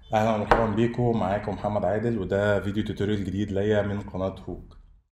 اهلا ومرحبا بيكم معاكم محمد عادل وده فيديو توتوريال جديد ليا من قناة هوك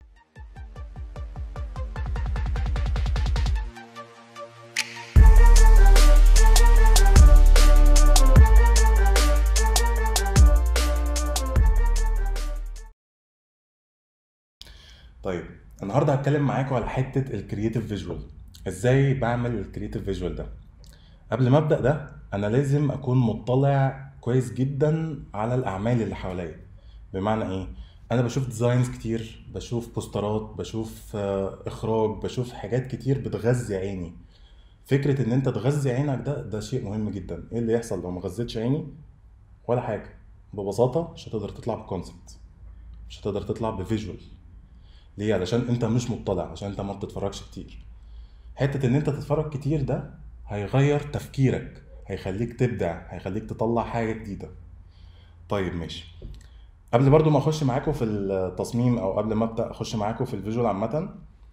طيب النهارده هتكلم معاكم على حتة الكرييتيف فيجوال ازاي بعمل الكرييتيف فيجوال ده قبل ما ابدا ده انا لازم اكون مطلع كويس جدا على الاعمال اللي حواليا بمعنى ايه انا بشوف ديزاينز كتير بشوف بوسترات بشوف آه، اخراج بشوف حاجات كتير بتغذي عيني فكرة ان انت تغذي عينك ده ده شيء مهم جدا ايه اللي يحصل لو ما غذيتش عيني ولا حاجة ببساطة مش هتقدر تطلع بكونسبت مش هتقدر تطلع بفيجوال ليه علشان انت مش مطلع عشان انت ما بتتفرجش كتير حتة ان انت تتفرج كتير ده هيغير تفكيرك هيخليك تبدع هيخليك تطلع حاجة جديدة طيب ماشي قبل برضو ما اخش معاكم في التصميم او قبل ما ابدا اخش معاكم في الفيجوال عامة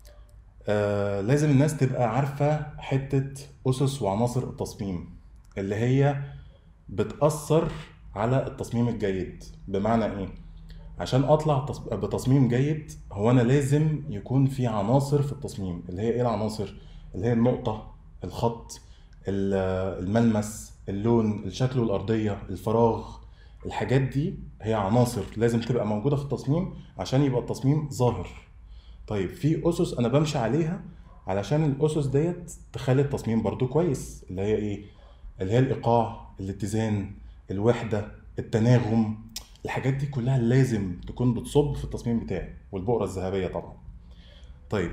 آه لازم الناس تبقى عارفة حتة اسس وعناصر التصميم اللي هي بتأثر على التصميم الجيد بمعنى ايه عشان اطلع تص- بتصميم جيد هو انا لازم يكون في عناصر في التصميم اللي هي ايه العناصر اللي هي النقطة الخط ال- الملمس اللون الشكل والأرضية الفراغ الحاجات دي هي عناصر لازم تبقى موجودة في التصميم عشان يبقى التصميم ظاهر طيب في أسس أنا بمشي عليها علشان الأسس ديت تخلي التصميم برضو كويس اللي هي إيه اللي هي الإيقاع الاتزان الوحدة التناغم الحاجات دي كلها لازم تكون بتصب في التصميم بتاعي والبؤرة الذهبية طبعا طيب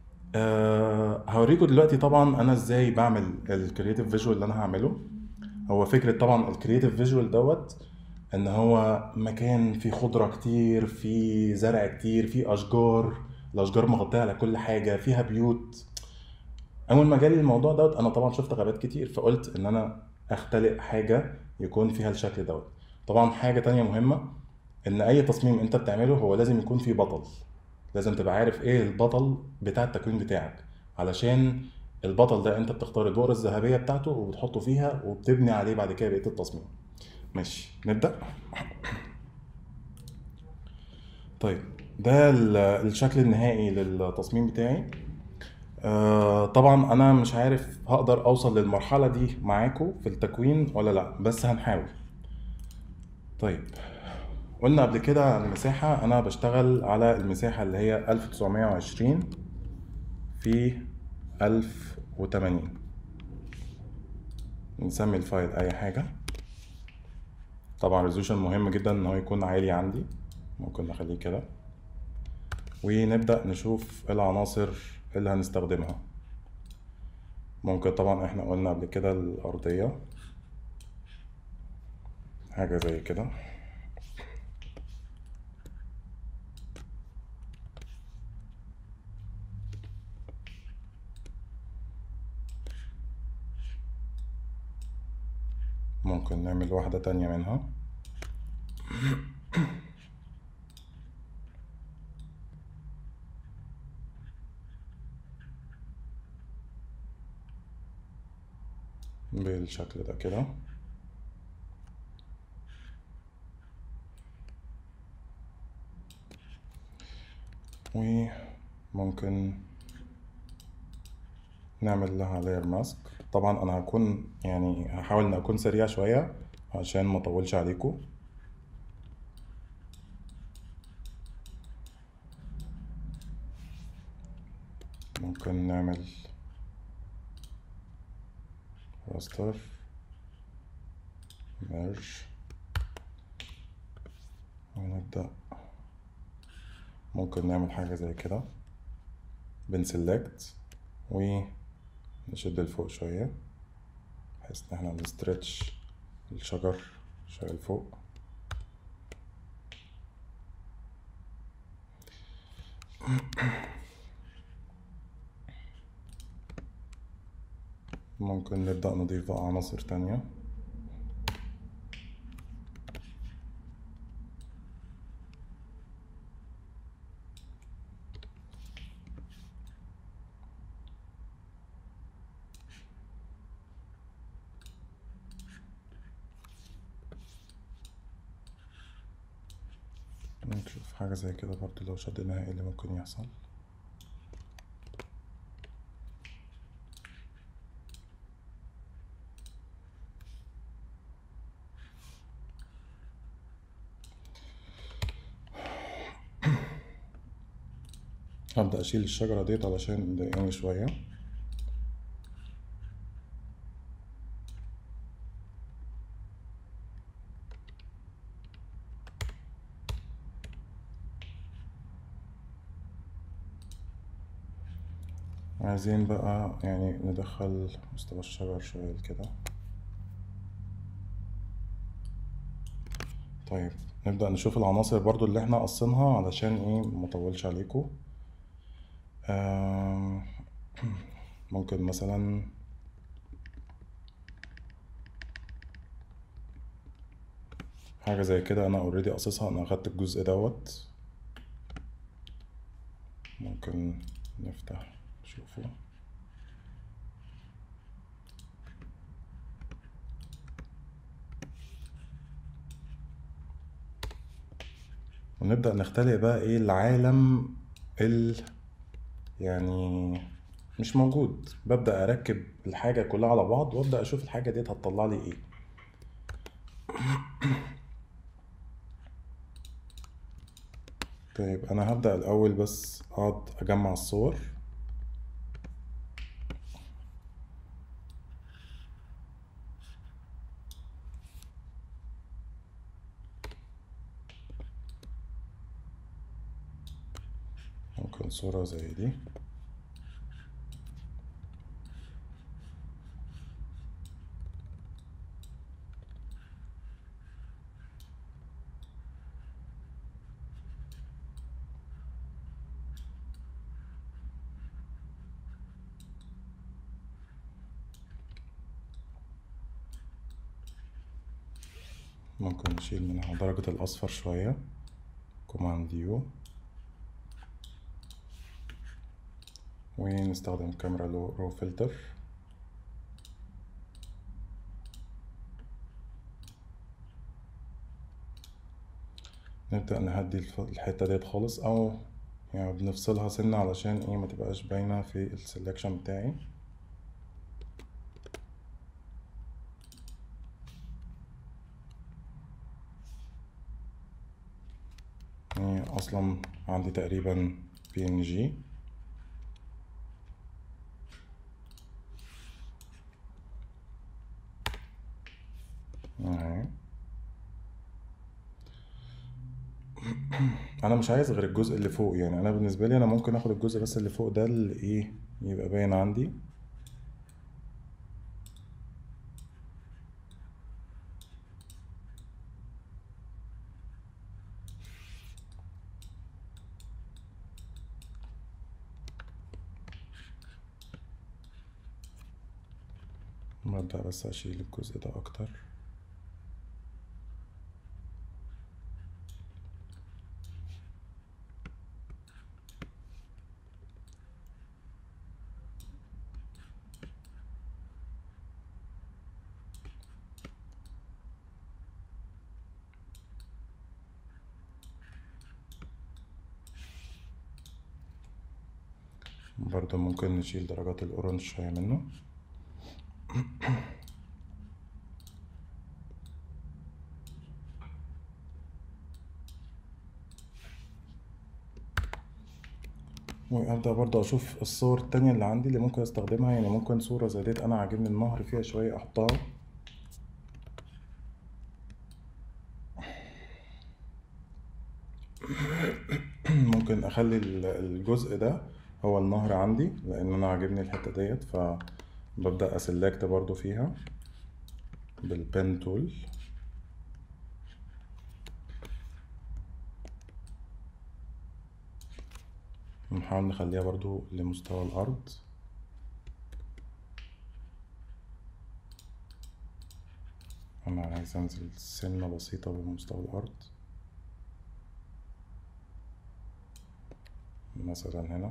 أه هوريكم دلوقتي طبعا انا ازاي بعمل الكرييتيف فيجوال اللي انا هعمله هو فكرة طبعا الكرييتيف فيجوال دوت ان هو مكان فيه خضرة كتير فيه زرع كتير فيه اشجار الاشجار مغطية على كل حاجة فيها بيوت اول ما جالي الموضوع دوت انا طبعا شفت غابات كتير فقلت ان انا اختلق حاجة يكون فيها الشكل دوت طبعا حاجة تانية مهمة ان اي تصميم انت بتعمله هو لازم يكون فيه بطل لازم تبقى عارف ايه البطل بتاع التكوين بتاعك علشان البطل ده انت بتختار البؤرة الذهبية بتاعته وبتحطه فيها وبتبني عليه بعد كده بقية التصميم ماشي نبدأ طيب ده ال- الشكل النهائي للتصميم بتاعي آه طبعا انا مش عارف هقدر اوصل للمرحلة دي معاكم في التكوين ولا لا بس هنحاول طيب قلنا قبل كده عن المساحة أنا بشتغل على المساحة اللي هي 1920 في 1080 نسمي الفايل أي حاجة طبعا ريزولوشن مهم جدا إن هو يكون عالي عندي ممكن نخليه كده ونبدأ نشوف العناصر اللي هنستخدمها ممكن طبعا احنا قلنا قبل كده الأرضية حاجة زي كده ممكن نعمل واحدة تانية منها بالشكل ده كده وممكن نعمل لها layer ماسك طبعا انا هكون يعني هحاول ان اكون سريع شوية عشان ما اطولش عليكم ممكن نعمل راستر ميرج ونبدأ ممكن نعمل حاجة زي كده بنسلكت ونشد لفوق شوية بحيث ان احنا نسترتش الشجر شوية لفوق ممكن نبدأ نضيف بقى عناصر تانية حاجة زي كده برضو لو شديناها ايه اللي ممكن يحصل هبدأ أشيل الشجرة ديت علشان مضايقاني شوية عايزين بقى يعني ندخل مستوى الشجر شوية كده طيب نبدأ نشوف العناصر برضو اللي احنا قصينها علشان ايه مطولش عليكم آم، ممكن مثلا حاجة زي كده أنا اوريدي قصصها أنا أخدت الجزء دوت ممكن نفتح نشوفه ونبدأ نختلق بقى ايه العالم ال يعني مش موجود ببدأ أركب الحاجة كلها على بعض وأبدأ أشوف الحاجة ديت هتطلع لي ايه طيب أنا هبدأ الأول بس أقعد أجمع الصور ممكن صورة زي دي ممكن نشيل منها درجة الأصفر شوية كوماند يو ونستخدم كاميرا لو رو فلتر نبدأ نهدي الف- الحتة ديت خالص أو يعني بنفصلها سنة علشان ايه ما تبقاش باينة في السلكشن بتاعي يعني أصلا عندي تقريبا بي ان جي اهي انا مش عايز غير الجزء اللي فوق يعني انا بالنسبه لي انا ممكن اخد الجزء بس اللي فوق ده اللي ايه يبقى باين عندي ببدأ بس اشيل الجزء ده اكتر برضه ممكن نشيل درجات الاورنج شويه منه وابدا برضه اشوف الصور التانية اللي عندي اللي ممكن استخدمها يعني ممكن صورة زي ديت انا عاجبني النهر فيها شوية احطها ممكن اخلي ال- الجزء ده هو النهر عندي لان انا عاجبني الحتة ديت فببدأ اسلكت برضه فيها بالبن تول نحاول نخليها برضو لمستوى الأرض أنا عايز أنزل سنة بسيطة بمستوى الأرض مثلا هنا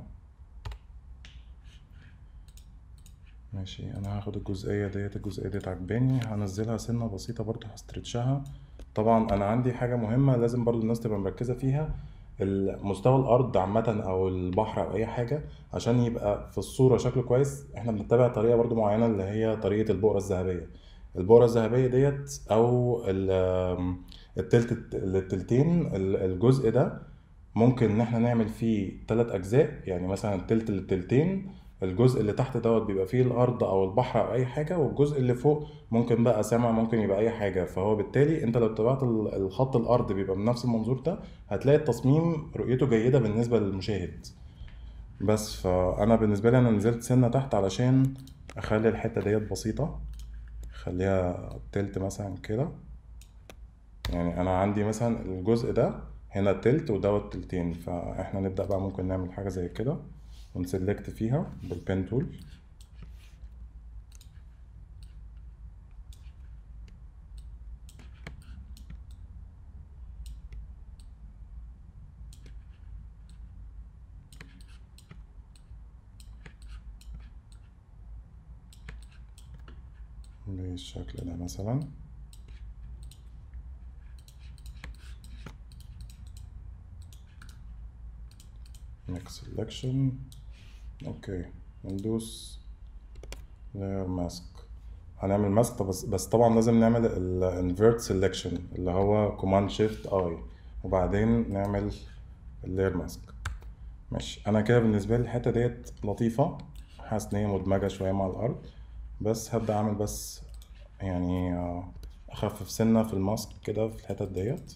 ماشي أنا هاخد الجزئية ديت الجزئية ديت عجباني هنزلها سنة بسيطة برضو هسترتشها طبعا أنا عندي حاجة مهمة لازم برضو الناس تبقى مركزة فيها مستوى الارض عامه او البحر او اي حاجه عشان يبقى في الصوره شكله كويس احنا بنتبع طريقه برضو معينه اللي هي طريقه البؤره الذهبيه البؤره الذهبيه ديت او ال- التلت التلتين ال- الجزء ده ممكن ان احنا نعمل فيه ثلاث اجزاء يعني مثلا التلت للتلتين الجزء اللي تحت دوت بيبقى فيه الارض او البحر او اي حاجه والجزء اللي فوق ممكن بقى سماء ممكن يبقى اي حاجه فهو بالتالي انت لو اتبعت ال- الخط الارض بيبقى بنفس المنظور ده هتلاقي التصميم رؤيته جيده بالنسبه للمشاهد بس فانا بالنسبه لي انا نزلت سنه تحت علشان اخلي الحته ديت بسيطه خليها تلت مثلا كده يعني انا عندي مثلا الجزء ده هنا تلت ودوت تلتين فاحنا نبدأ بقى ممكن نعمل حاجة زي كده ونسلكت فيها بالبين تول بالشكل ده مثلا next selection اوكي ندوس layer mask هنعمل ماسك بس بس طبعا لازم نعمل ال invert selection اللي هو command shift I وبعدين نعمل layer mask ماشي انا كده بالنسبه لي الحته ديت لطيفه حاسس ان هي مدمجه شويه مع الارض بس هبدا اعمل بس يعني آه، اخفف سنه في الماسك كده في الحتت ديت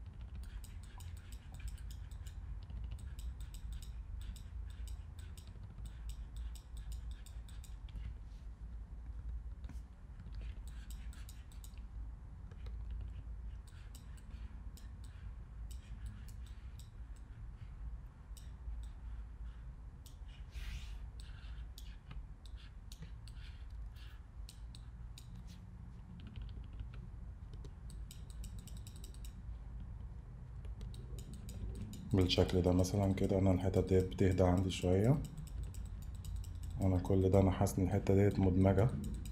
بالشكل ده مثلا كده انا الحتة ديت بتهدى عندي شوية انا كل ده انا حاسس ان الحتة ديت مدمجة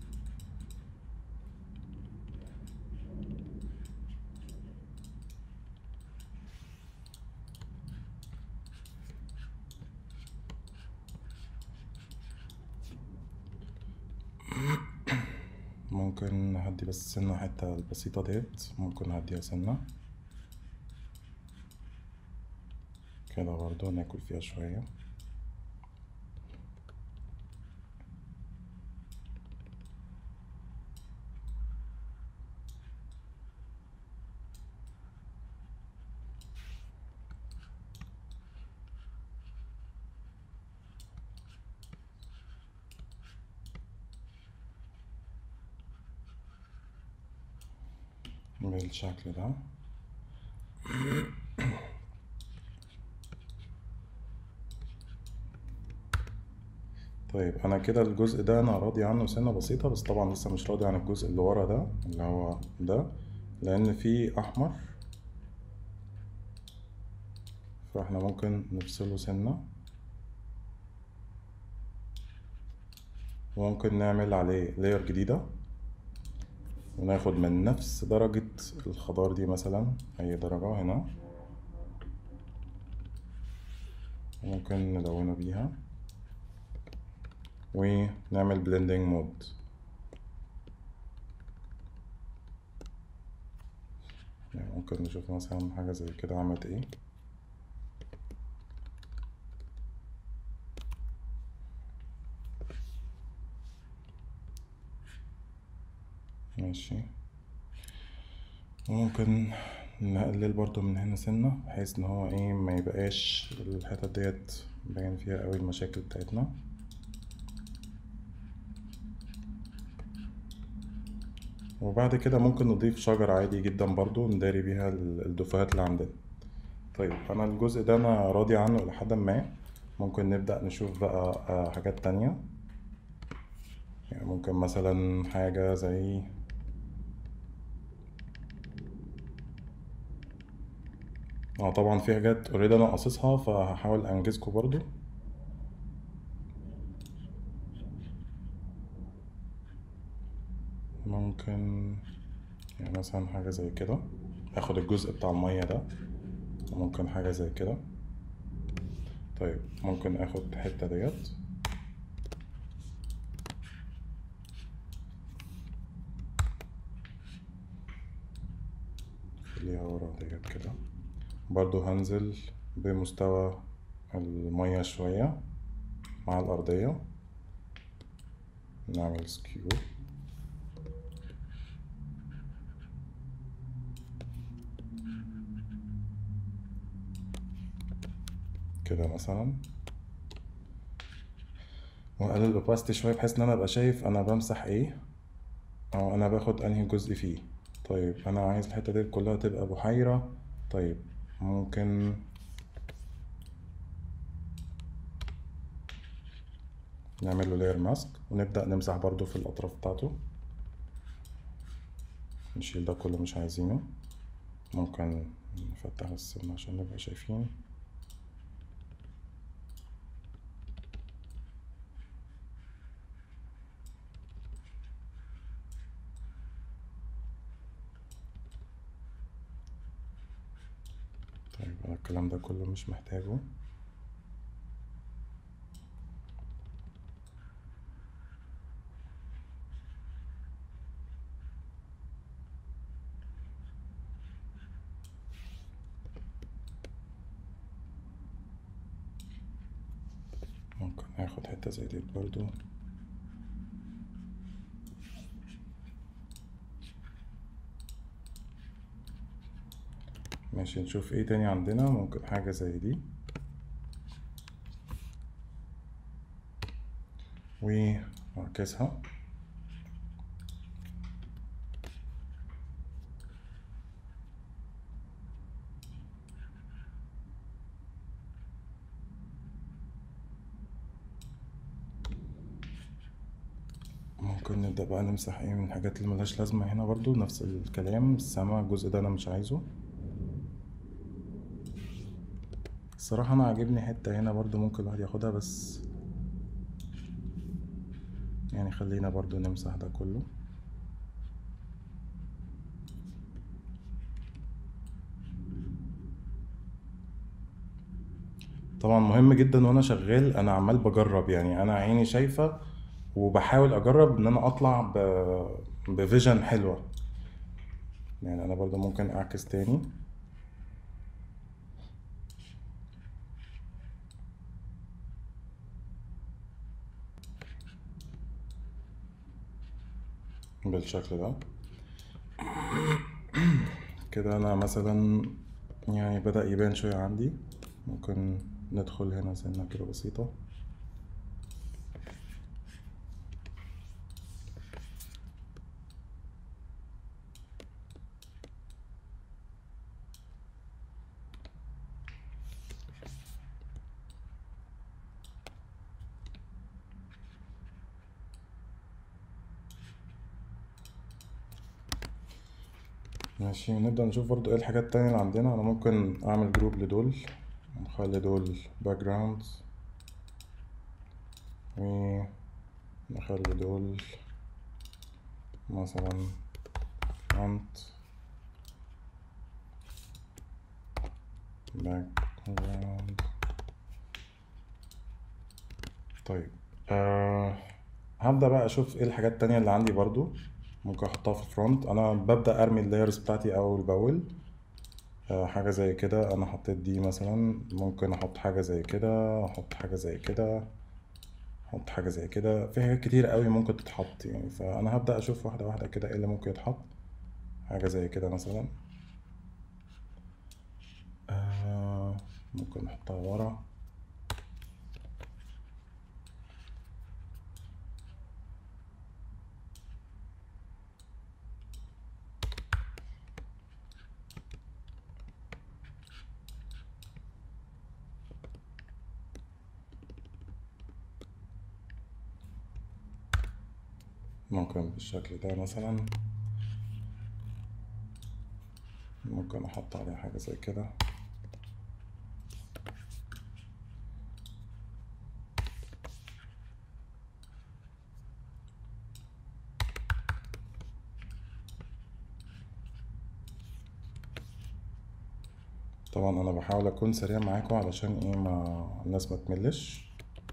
ممكن نهدي بس سنة الحتة البسيطة ديت ممكن نهديها سنة كده برضو ناكل فيها شوية بالشكل ده طيب انا كده الجزء ده انا راضي عنه سنة بسيطة بس طبعا لسه مش راضي عن الجزء اللي ورا ده اللي هو ده لان فيه احمر فاحنا ممكن نفصله سنة وممكن نعمل عليه لاير جديدة وناخد من نفس درجة الخضار دي مثلا أي درجة هنا ممكن نلونه بيها ونعمل بلندنج مود يعني ممكن نشوف مثلا حاجة زي كده عملت ايه ماشي ممكن نقلل برضو من هنا سنة بحيث ان هو ايه ما يبقاش الحتت ديت باين فيها قوي المشاكل بتاعتنا وبعد كده ممكن نضيف شجر عادي جدا برضو نداري بيها ال- الدفوهات اللي عندنا طيب انا الجزء ده انا راضي عنه الى حد ما ممكن نبدأ نشوف بقى آه، حاجات تانية يعني ممكن مثلا حاجة زي اه طبعا في حاجات اوريدي انا قاصصها فهحاول انجزكم برضو ممكن يعني مثلا حاجة زي كده اخد الجزء بتاع المية ده ممكن حاجة زي كده طيب ممكن اخد الحتة ديت خليها ورا ديت كده برضو هنزل بمستوى المية شوية مع الأرضية نعمل سكيو كده مثلا واقلل الاوباستي شويه بحيث ان انا ابقى شايف انا بمسح ايه او انا باخد انهي جزء فيه طيب انا عايز الحته دي كلها تبقى بحيره طيب ممكن نعمل له layer ماسك ونبدأ نمسح برضو في الأطراف بتاعته نشيل ده كله مش عايزينه ممكن نفتح السن عشان نبقى شايفين طيب أنا الكلام ده كله مش محتاجه ممكن اخد حتة زي دي برضو ماشي نشوف ايه تاني عندنا ممكن حاجة زي دي واعكسها ممكن نبدأ بقى نمسح ايه من الحاجات اللي ملهاش لازمة هنا برضو نفس الكلام السما الجزء ده انا مش عايزه الصراحة انا عاجبني حتة هنا برضو ممكن الواحد ياخدها بس يعني خلينا برضو نمسح ده كله طبعا مهم جدا وانا شغال انا عمال بجرب يعني انا عيني شايفة وبحاول اجرب ان انا اطلع ب... بفيجن حلوة يعني انا برضو ممكن اعكس تاني بالشكل ده كده انا مثلا يعني بدأ يبان شوية عندي ممكن ندخل هنا سنة كده بسيطة ماشي ونبدأ نشوف برضو ايه الحاجات التانية اللي عندنا انا ممكن اعمل جروب لدول نخلي دول باك جراوندز ونخلي دول مثلا front background طيب أه هبدأ بقى اشوف ايه الحاجات التانية اللي عندي برضو ممكن احطها في الفرونت انا ببدأ ارمي اللايرز بتاعتي اول باول أه حاجة زي كده انا حطيت دي مثلا ممكن احط حاجة زي كده احط حاجة زي كده احط حاجة زي كده في حاجات كتير قوي ممكن تتحط يعني فانا هبدأ اشوف واحدة واحدة كده ايه اللي ممكن يتحط حاجة زي كده مثلا آه ممكن نحطها ورا ممكن بالشكل ده مثلا ممكن احط عليها حاجة زي كده طبعا انا بحاول اكون سريع معاكم علشان ايه ما الناس ما تملش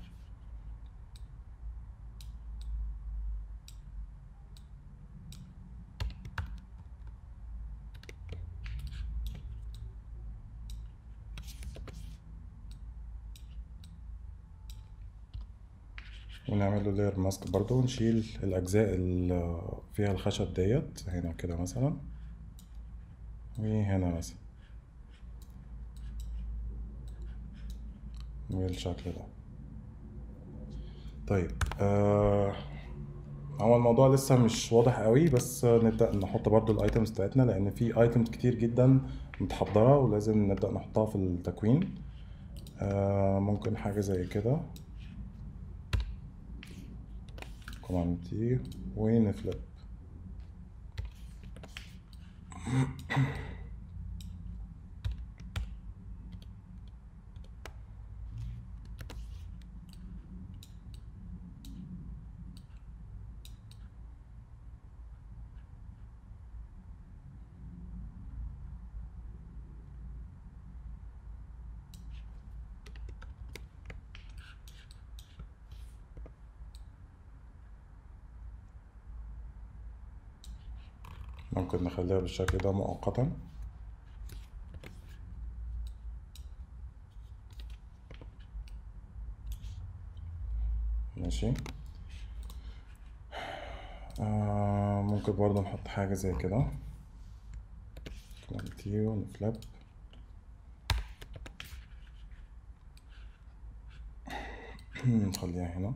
ونعمل له layer ماسك برضو ونشيل الأجزاء اللي فيها الخشب ديت هنا كده مثلا وهنا مثلا بالشكل ده طيب آه هو الموضوع لسه مش واضح قوي بس نبدأ نحط برضو الايتمز بتاعتنا لأن في ايتمز كتير جدا متحضرة ولازم نبدأ نحطها في التكوين آه ممكن حاجة زي كده كوماند تي ونفلip ممكن نخليها بالشكل ده مؤقتا ماشي آه ممكن برضه نحط حاجة زي كده تي ونفلب نخليها هنا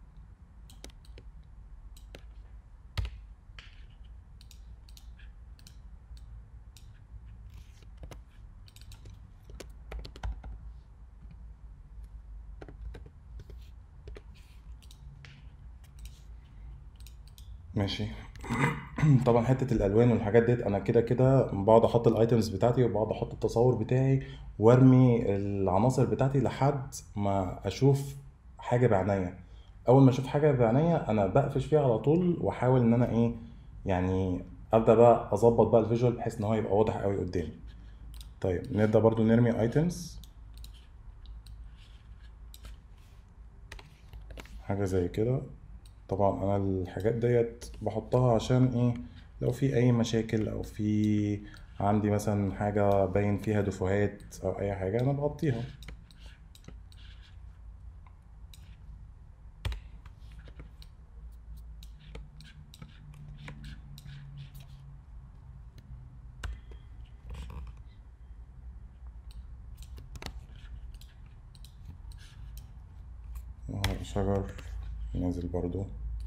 ماشي طبعا حته الالوان والحاجات ديت انا كده كده بقعد احط الايتمز بتاعتي وبقعد احط التصور بتاعي وارمي العناصر بتاعتي لحد ما اشوف حاجه بعناية اول ما اشوف حاجه بعناية انا بقفش فيها على طول واحاول ان انا ايه يعني ابدا بقى اظبط بقى الفيجوال بحيث ان هو يبقى واضح قوي قدامي طيب نبدا برضو نرمي ايتمز حاجه زي كده طبعا انا الحاجات ديت بحطها عشان ايه لو في اي مشاكل او في عندي مثلا حاجة باين فيها دفوهات او اي حاجة انا بغطيها شجر نازل برضو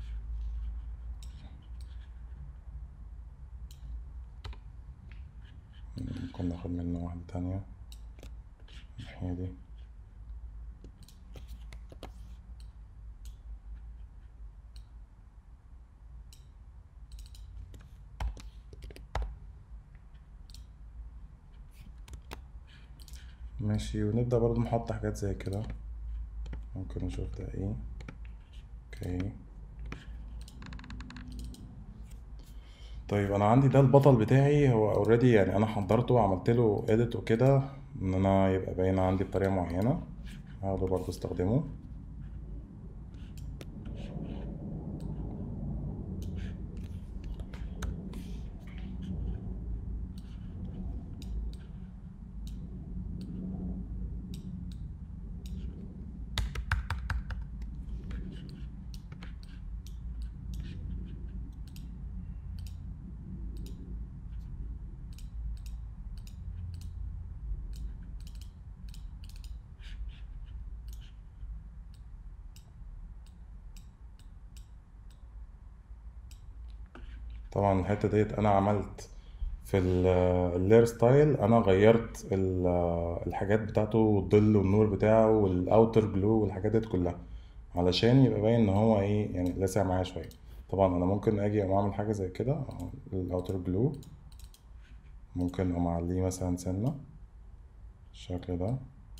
ممكن ناخد منه واحدة تانية الناحية دي ماشي ونبدأ برضو نحط حاجات زي كده ممكن نشوف ده ايه اوكي طيب انا عندي ده البطل بتاعي هو اوريدي يعني انا حضرته وعملت له اديت وكده ان انا يبقى باين عندي بطريقه معينه هاخده برضه استخدمه طبعا الحته ديت انا عملت في اللير ستايل انا غيرت ال- الحاجات بتاعته والظل والنور بتاعه والاوتر جلو والحاجات ديت كلها علشان يبقى باين ان هو ايه يعني لاسع معايا شويه طبعا انا ممكن اجي اقوم اعمل حاجه زي كده الاوتر جلو ممكن اقوم اعليه مثلا سنه بالشكل ده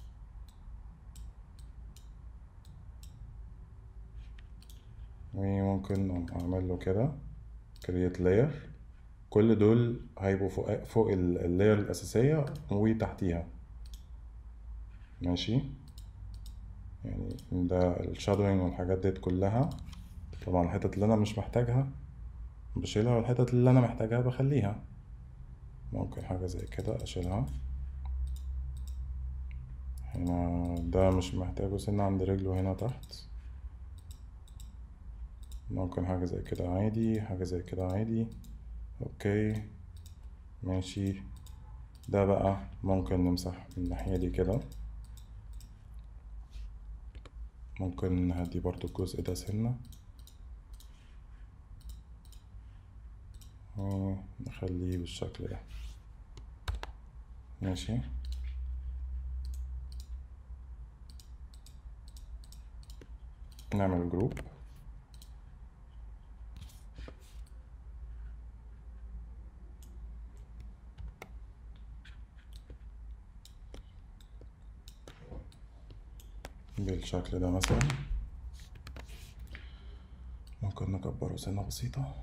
وممكن اقوم اعمل له كده create layer كل دول هيبقوا فوق فوق اللاير الأساسية وتحتيها ماشي يعني ده الشادوينج والحاجات ديت كلها طبعا الحتت اللي انا مش محتاجها بشيلها والحتت اللي انا محتاجها بخليها ممكن حاجة زي كده اشيلها هنا ده مش محتاجه سنة عند رجله هنا تحت ممكن حاجة زي كده عادي حاجة زي كده عادي اوكي ماشي ده بقى ممكن نمسح من الناحية دي كده ممكن نهدي برضو الجزء ده سنة ونخليه بالشكل ده ماشي نعمل جروب بالشكل ده مثلا ممكن نكبره سنة بسيطة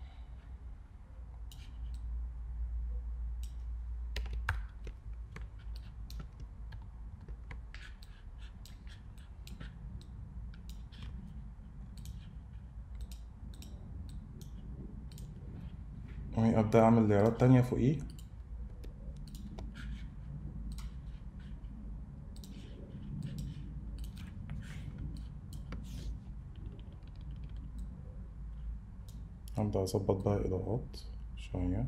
وأبدأ أعمل ليرات تانية فوقيه أبدأ أظبط بقى إضاءات شوية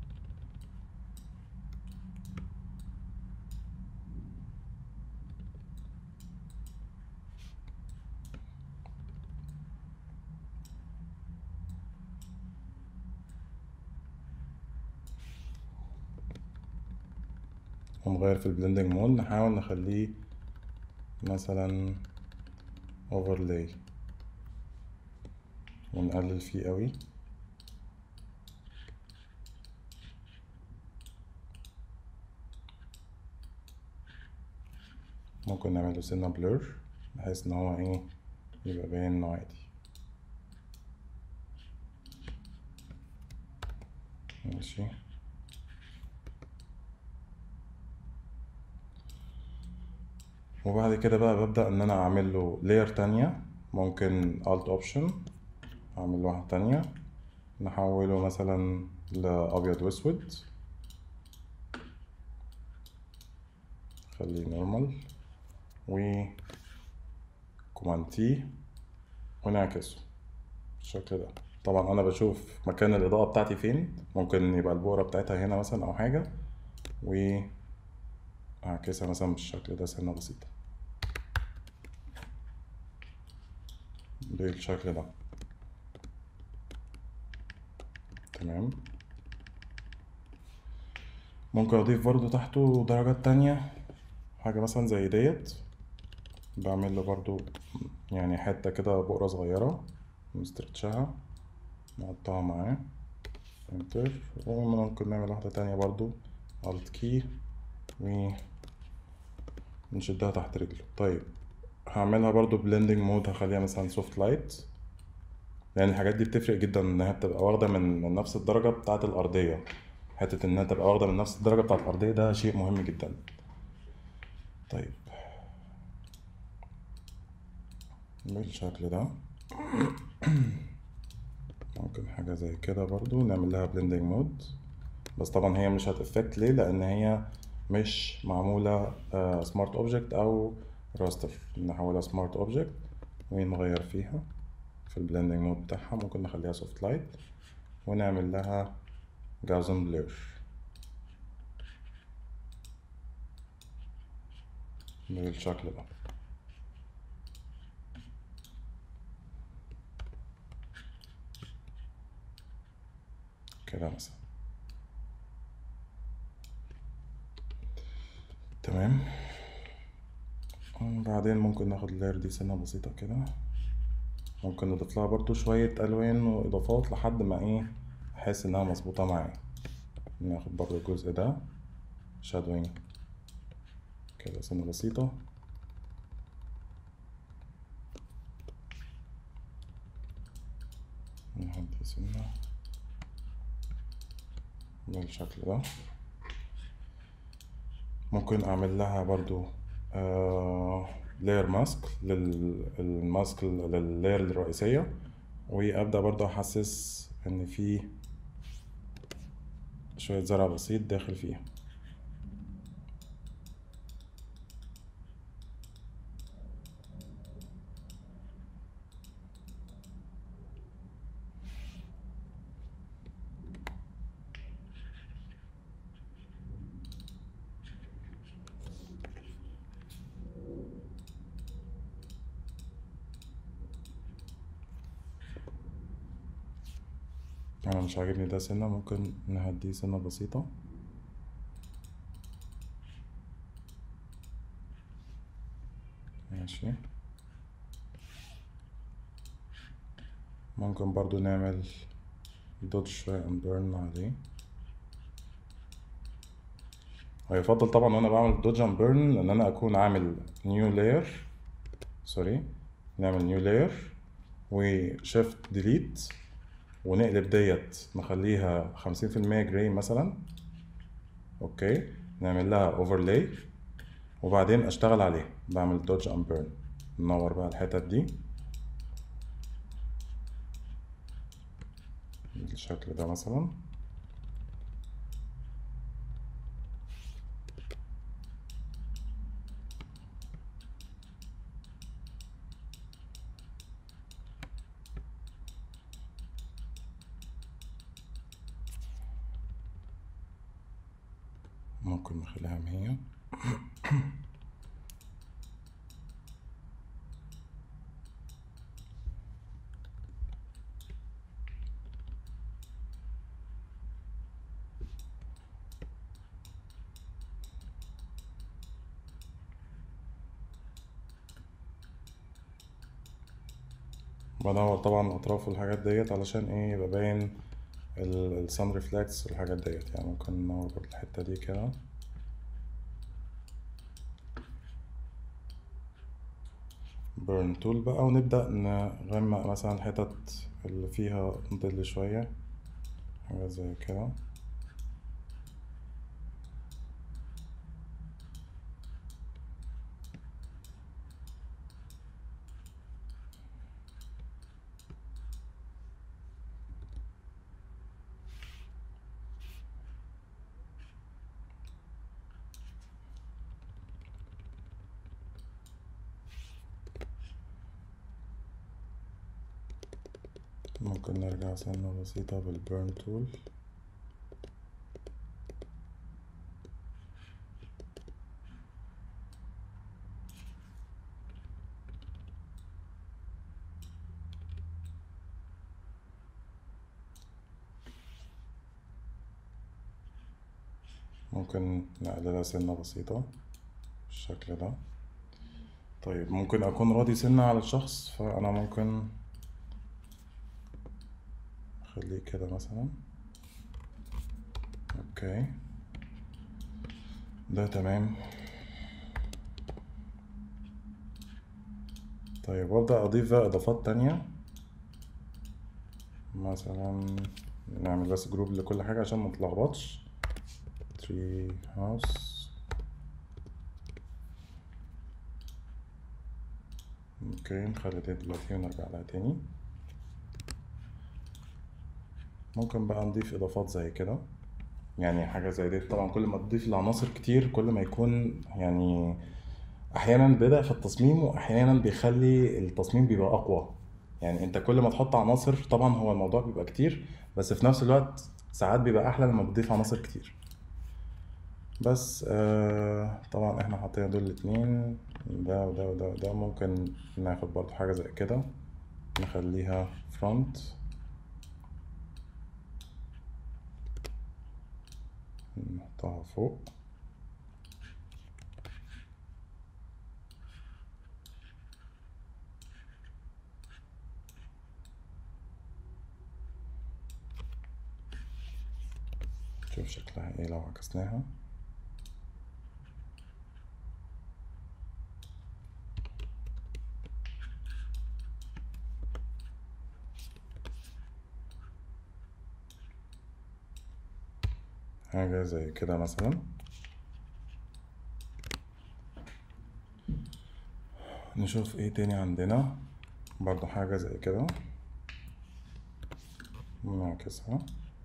ونغير في البلندنج مود نحاول نخليه مثلا overlay ونقلل فيه قوي ممكن نعمله سنة بلور بحيث ان هو ايه يبقى باين انه عادي ماشي وبعد كده بقى ببدأ ان انا اعمل له layer تانية ممكن alt option اعمل له واحدة تانية نحوله مثلا لأبيض وأسود خليه نورمال و كوماند تي ونعكسه بالشكل ده طبعا انا بشوف مكان الاضاءة بتاعتي فين ممكن يبقى البؤرة بتاعتها هنا مثلا او حاجة و اعكسها مثلا بالشكل ده سنة بسيطة بالشكل ده تمام ممكن اضيف برضو تحته درجات تانية حاجة مثلا زي ديت بعمل له برضو يعني حتة كده بقرة صغيرة نسترتشها نحطها معاه انتر وممكن نعمل واحدة تانية برضو الت كي و نشدها تحت رجله طيب هعملها برضو بلندنج مود هخليها مثلا سوفت لايت لان الحاجات دي بتفرق جدا انها بتبقى واخده من من نفس الدرجه بتاعه الارضيه حته انها تبقى واخده من نفس الدرجه بتاعه الارضيه ده شيء مهم جدا طيب بالشكل ده ممكن حاجه زي كده برضو نعمل لها بلندنج مود بس طبعا هي مش هتفكت ليه لان هي مش معموله سمارت اوبجكت او راستر نحولها سمارت اوبجكت ونغير فيها في البلندنج مود بتاعها ممكن نخليها سوفت لايت ونعمل لها جاوزن بلور بالشكل ده كده مثلا تمام وبعدين ممكن ناخد اللاير دي سنة بسيطة كده ممكن نضيف لها برضو شوية ألوان وإضافات لحد ما إيه أحس إنها مظبوطة معايا ناخد برضو الجزء ده شادوينج كده سنة بسيطة نهدي سنة بالشكل ده ممكن أعمل لها برضو لاير ماسك للماسك لللاير الرئيسية وابدأ برضه احسس ان في شوية زرع بسيط داخل فيها انا مش عاجبني ده سنة ممكن نهديه سنة بسيطة ماشي ممكن برضو نعمل دوت شوية بيرن عليه ويفضل طبعا وانا بعمل دوج اند بيرن ان انا اكون عامل نيو لاير سوري نعمل نيو لاير وشيفت ديليت ونقلب ديت نخليها خمسين في المية جراي مثلا اوكي نعمل لها اوفرلاي وبعدين اشتغل عليه بعمل دوج اند بيرن ننور بقى الحتت دي بالشكل ده مثلا ممكن نخليها مية بدور طبعا اطراف الحاجات ديت علشان ايه يبقى باين السان ريفلكس والحاجات ديت يعني ممكن ننور برضه الحتة دي كده بيرن تول بقى ونبدأ نغمق مثلا الحتت اللي فيها ظل شوية حاجات زي كده ممكن نرجع سنة بسيطة بالبيرن تول ممكن نقللها سنة بسيطة بالشكل ده طيب ممكن أكون راضي سنة على الشخص فأنا ممكن أخليه كده مثلا أوكي ده تمام طيب وأبدأ أضيف بقى إضافات تانية مثلا نعمل بس جروب لكل حاجة عشان متلخبطش تري هاوس اوكي نخلي دي دلوقتي ونرجع لها تاني ممكن بقى نضيف اضافات زي كده يعني حاجة زي دي طبعا كل ما تضيف العناصر كتير كل ما يكون يعني احيانا بدأ في التصميم واحيانا بيخلي التصميم بيبقى اقوى يعني انت كل ما تحط عناصر طبعا هو الموضوع بيبقى كتير بس في نفس الوقت ساعات بيبقى احلى لما بتضيف عناصر كتير بس آه طبعا احنا حاطين دول الاتنين ده وده وده وده ممكن ناخد برضو حاجة زي كده نخليها فرونت نحطها فوق شوف شكلها ايه لو عكسناها حاجة زي كده مثلا نشوف ايه تاني عندنا برضو حاجة زي كده نعكسها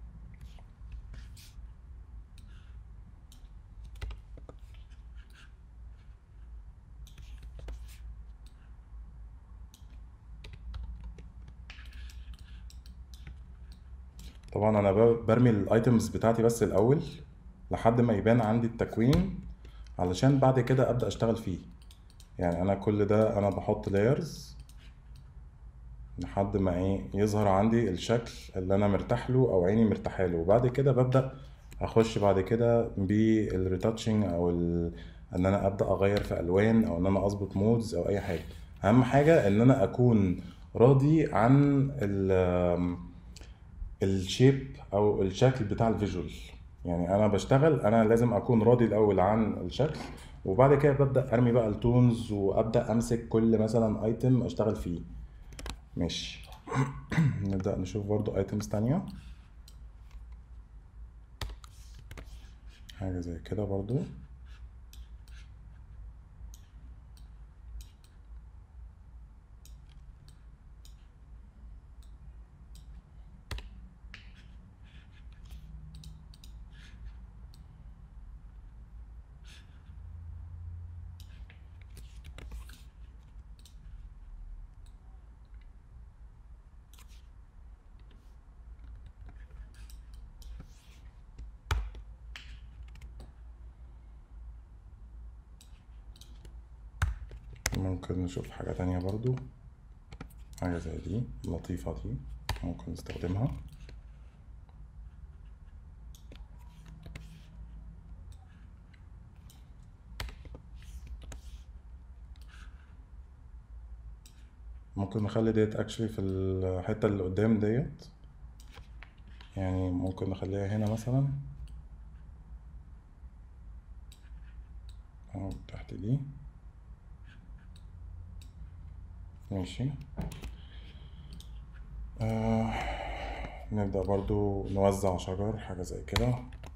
طبعا انا ب- برمي الايتمز بتاعتي بس الاول لحد ما يبان عندي التكوين علشان بعد كده ابدا اشتغل فيه يعني انا كل ده انا بحط لايرز لحد ما ايه يظهر عندي الشكل اللي انا مرتاح له او عيني مرتاحه له وبعد كده ببدا اخش بعد كده بالريتاتشنج او ال... ان انا ابدا اغير في الوان او ان انا اظبط مودز او اي حاجه اهم حاجه ان انا اكون راضي عن ال الشيب او الشكل بتاع الفيجوال يعني انا بشتغل انا لازم اكون راضي الاول عن الشكل وبعد كده ببدا ارمي بقى التونز وابدا امسك كل مثلا ايتم اشتغل فيه ماشي نبدا نشوف برضو ايتمز تانية حاجه زي كده برضو ممكن نشوف حاجه تانية برضو حاجه زي دي لطيفه دي ممكن نستخدمها ممكن نخلي ديت اكشلي في الحته اللي قدام ديت يعني ممكن نخليها هنا مثلا او تحت دي ماشي آه نبدأ برضو نوزع شجر حاجة زي كده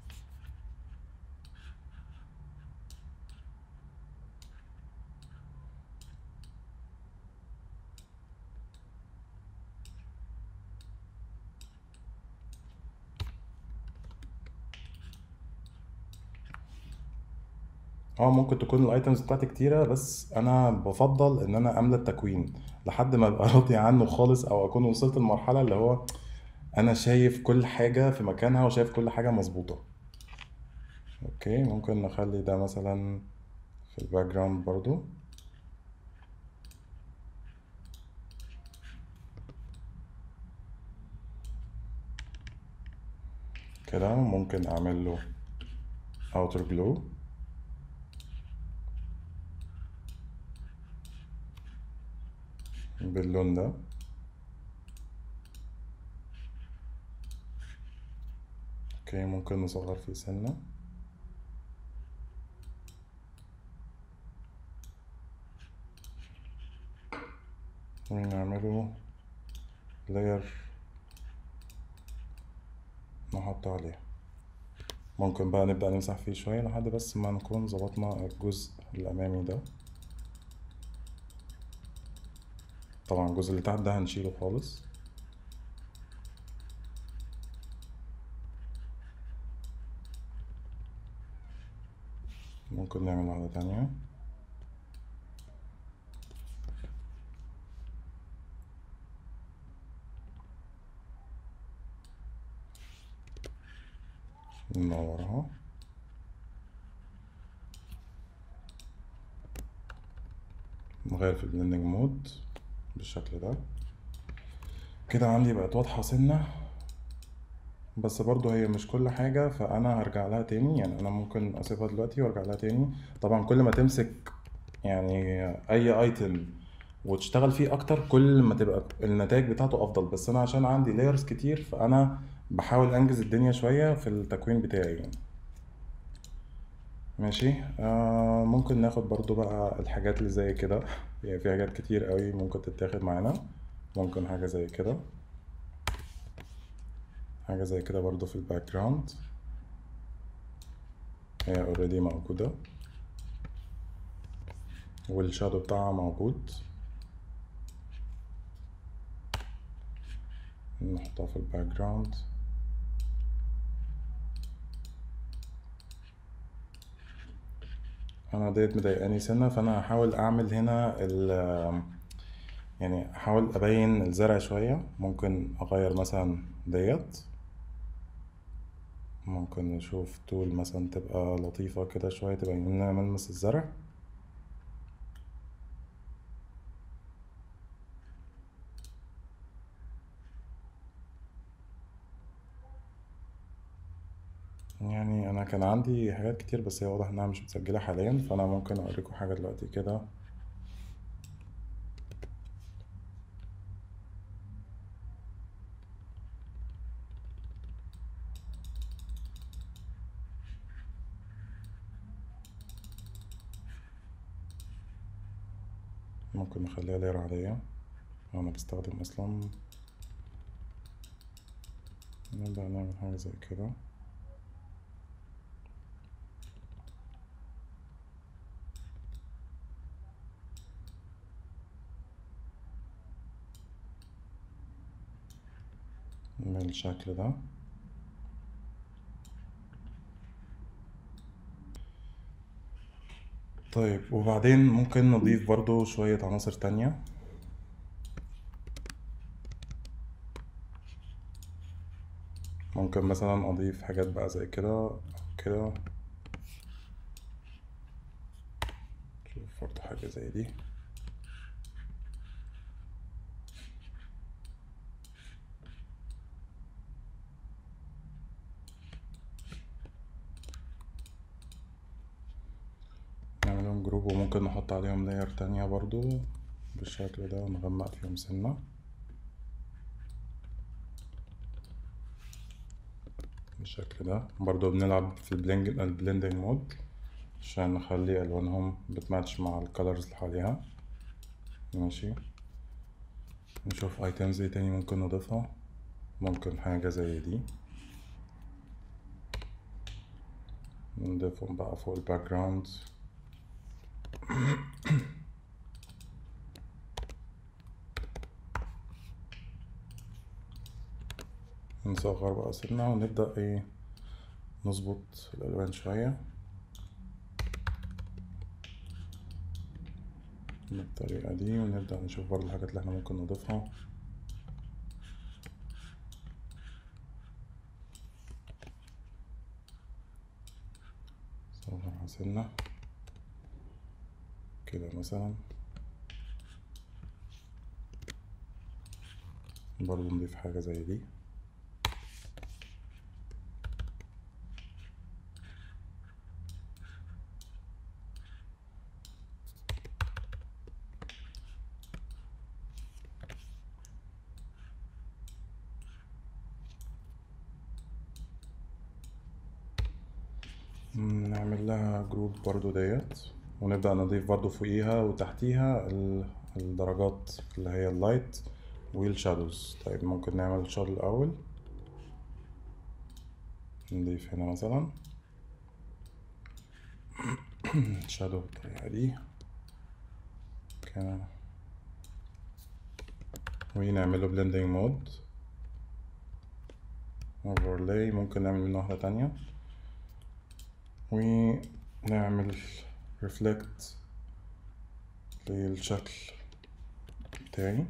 اه ممكن تكون الايتمز بتاعتي كتيرة بس انا بفضل ان انا املى التكوين لحد ما ابقى راضي عنه خالص او اكون وصلت للمرحلة اللي هو انا شايف كل حاجة في مكانها وشايف كل حاجة مظبوطة اوكي ممكن نخلي ده مثلا في الباك جراوند برضو كده ممكن اعمل له outer glow باللون ده اوكي ممكن نصغر فيه سنة ونعمله layer نحط عليه ممكن بقى نبدأ نمسح فيه شوية لحد بس ما نكون ظبطنا الجزء الأمامي ده طبعا الجزء اللي تحت ده هنشيله خالص ممكن نعمل واحدة تانية ننورها نغير في البلندنج مود بالشكل ده كده عندي بقت واضحة سنة بس برضو هي مش كل حاجة فأنا هرجع لها تاني يعني أنا ممكن أسيبها دلوقتي وأرجع لها تاني طبعا كل ما تمسك يعني أي أيتم وتشتغل فيه أكتر كل ما تبقى النتائج بتاعته أفضل بس أنا عشان عندي لايرز كتير فأنا بحاول أنجز الدنيا شوية في التكوين بتاعي يعني ماشي آه ممكن ناخد برضو بقى الحاجات اللي زي كده يعني في حاجات كتير قوي ممكن تتاخد معانا ممكن حاجة زي كده حاجة زي كده برضو في الباك جراوند هي اوريدي موجودة والشادو بتاعها موجود نحطها في الباك جراوند انا ديت مضايقاني سنة فانا هحاول اعمل هنا ال يعني احاول ابين الزرع شوية ممكن اغير مثلا ديت ممكن نشوف طول مثلا تبقى لطيفة كده شوية تبين لنا ملمس الزرع يعني انا كان عندي حاجات كتير بس هي واضح انها مش متسجلة حاليا فانا ممكن اوريكم حاجة دلوقتي كده ممكن نخليها لير عادية انا بستخدم اصلا نبدأ نعمل حاجة زي كده بالشكل ده طيب وبعدين ممكن نضيف برضو شوية عناصر تانية ممكن مثلا أضيف حاجات بقى زي كده أو كده شوف برضو حاجة زي دي نعملهم جروب وممكن نحط عليهم لاير تانية برضو بالشكل ده ونغمق فيهم سنة بالشكل ده برضو بنلعب في البلينج البلندنج مود عشان نخلي ألوانهم بتماتش مع الكالرز اللي حواليها ماشي نشوف ايتمز ايه تاني ممكن نضيفها ممكن حاجة زي دي نضيفهم بقى فوق الباك جراوند نصغر بقى سنة ونبدأ ايه نظبط الألوان شوية بالطريقة دي ونبدأ نشوف برضه الحاجات اللي احنا ممكن نضيفها نصغرها سنة كده مثلا برضه نضيف حاجة زي دي نعمل لها جروب برضو ديت ونبدأ نضيف برضو فوقيها وتحتيها ال- الدرجات اللي هي اللايت والشادوز طيب ممكن نعمل الشادو الأول نضيف هنا مثلا شادو بالطريقة دي كده ونعمله blending مود overlay ممكن نعمل منه واحدة تانية ونعمل reflect للشكل بتاعي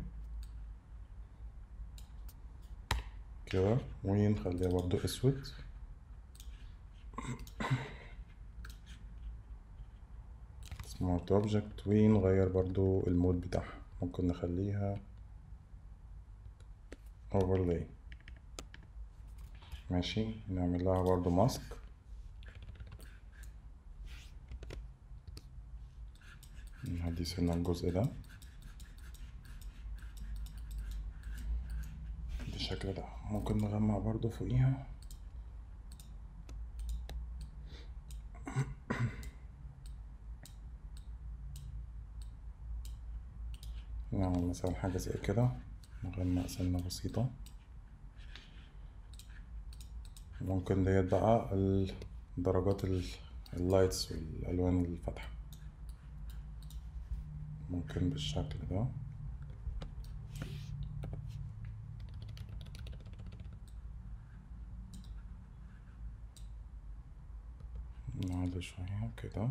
كده ونخليها برضو اسود smart object ونغير برضو المود بتاعها ممكن نخليها overlay ماشي نعمل لها برضو ماسك نهدي سنة الجزء ده بالشكل ده ممكن نغمق برضو فوقيها نعمل مثلا حاجة زي كده نغمق سنة بسيطة ممكن ديت بقى ال- درجات ال- اللايتس والألوان الفاتحة ممكن بالشكل ده نعلي شوية كده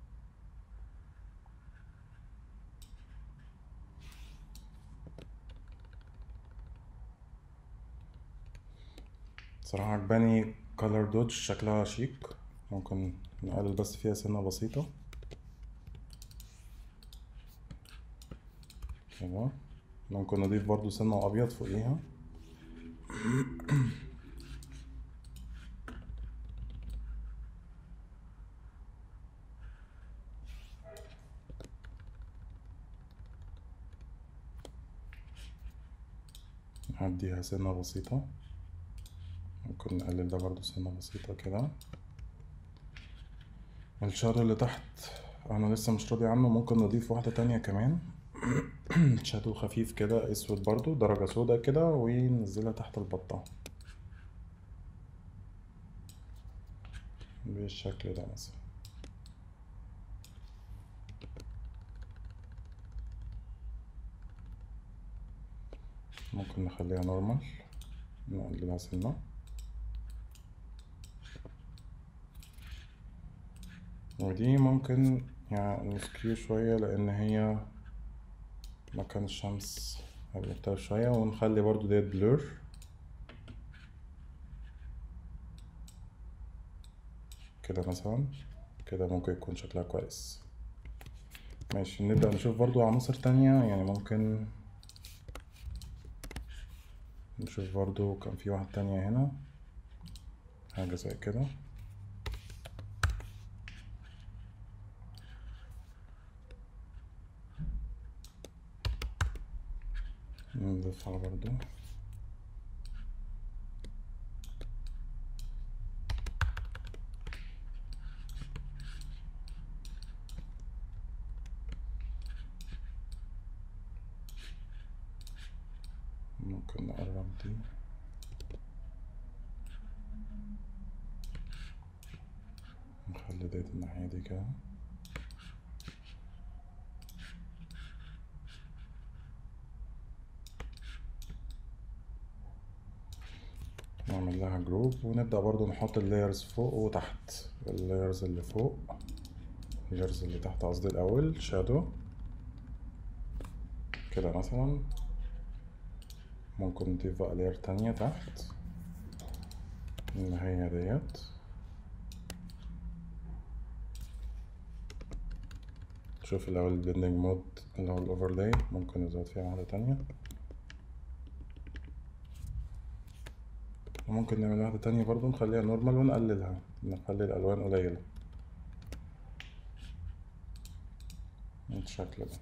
صراحة عجباني كولر دوج شكلها شيك ممكن نقلل بس فيها سنة بسيطة كده ممكن نضيف برضو سنة أبيض فوقيها نعديها سنة بسيطة ممكن نقلل ده برضو سنة بسيطة كده الشادو اللي تحت أنا لسه مش راضي عنه ممكن نضيف واحدة تانية كمان شادو خفيف كده أسود برضو درجة سودا كده وننزلها تحت البطة بالشكل ده مثلا ممكن نخليها نورمال نقللها سنة ودي ممكن يعني نسكيو شوية لأن هي مكان الشمس هيبقى مختلف شوية ونخلي برضو ديت بلور كده مثلا كده ممكن يكون شكلها كويس ماشي نبدأ نشوف برضو عناصر تانية يعني ممكن نشوف برضو كان في واحدة تانية هنا حاجة زي كده نضيفها برضو ممكن نقرب دي نخلي ديت الناحية دي كده نعمل لها جروب ونبدأ برضو نحط اللايرز فوق وتحت اللايرز اللي فوق اللايرز اللي تحت قصدي الأول شادو كده مثلا ممكن نضيف بقى لاير تانية تحت اللي هي ديت شوف الأول البلندنج مود اللي هو الأوفرلاي ممكن نزود فيها واحدة تانية وممكن نعمل واحدة تانية برضو نخليها نورمال ونقللها نخلي الألوان قليلة بالشكل ده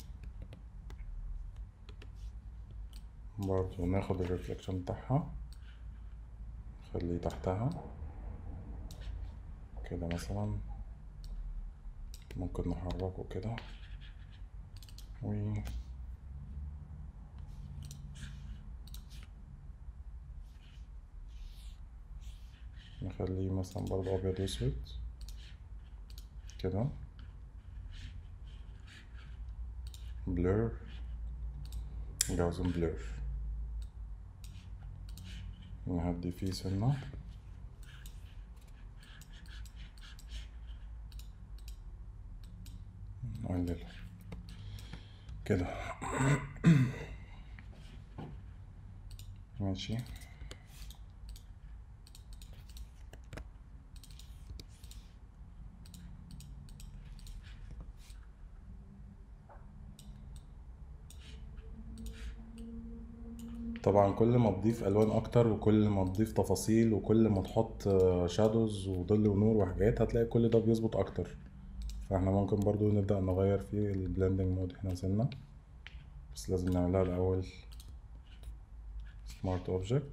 برضو ناخد الريفلكشن بتاعها نخليه تحتها كده مثلا ممكن نحركه كده و نخليه مثلا برضه أبيض وأسود كده blur جوزن blur نهدي فيه سنة نقلل كده ماشي طبعا كل ما تضيف الوان اكتر وكل ما تضيف تفاصيل وكل ما تحط شادوز وظل ونور وحاجات هتلاقي كل ده بيظبط اكتر فاحنا ممكن برضو نبدأ نغير في البلندنج مود هنا سنة بس لازم نعملها الاول سمارت اوبجكت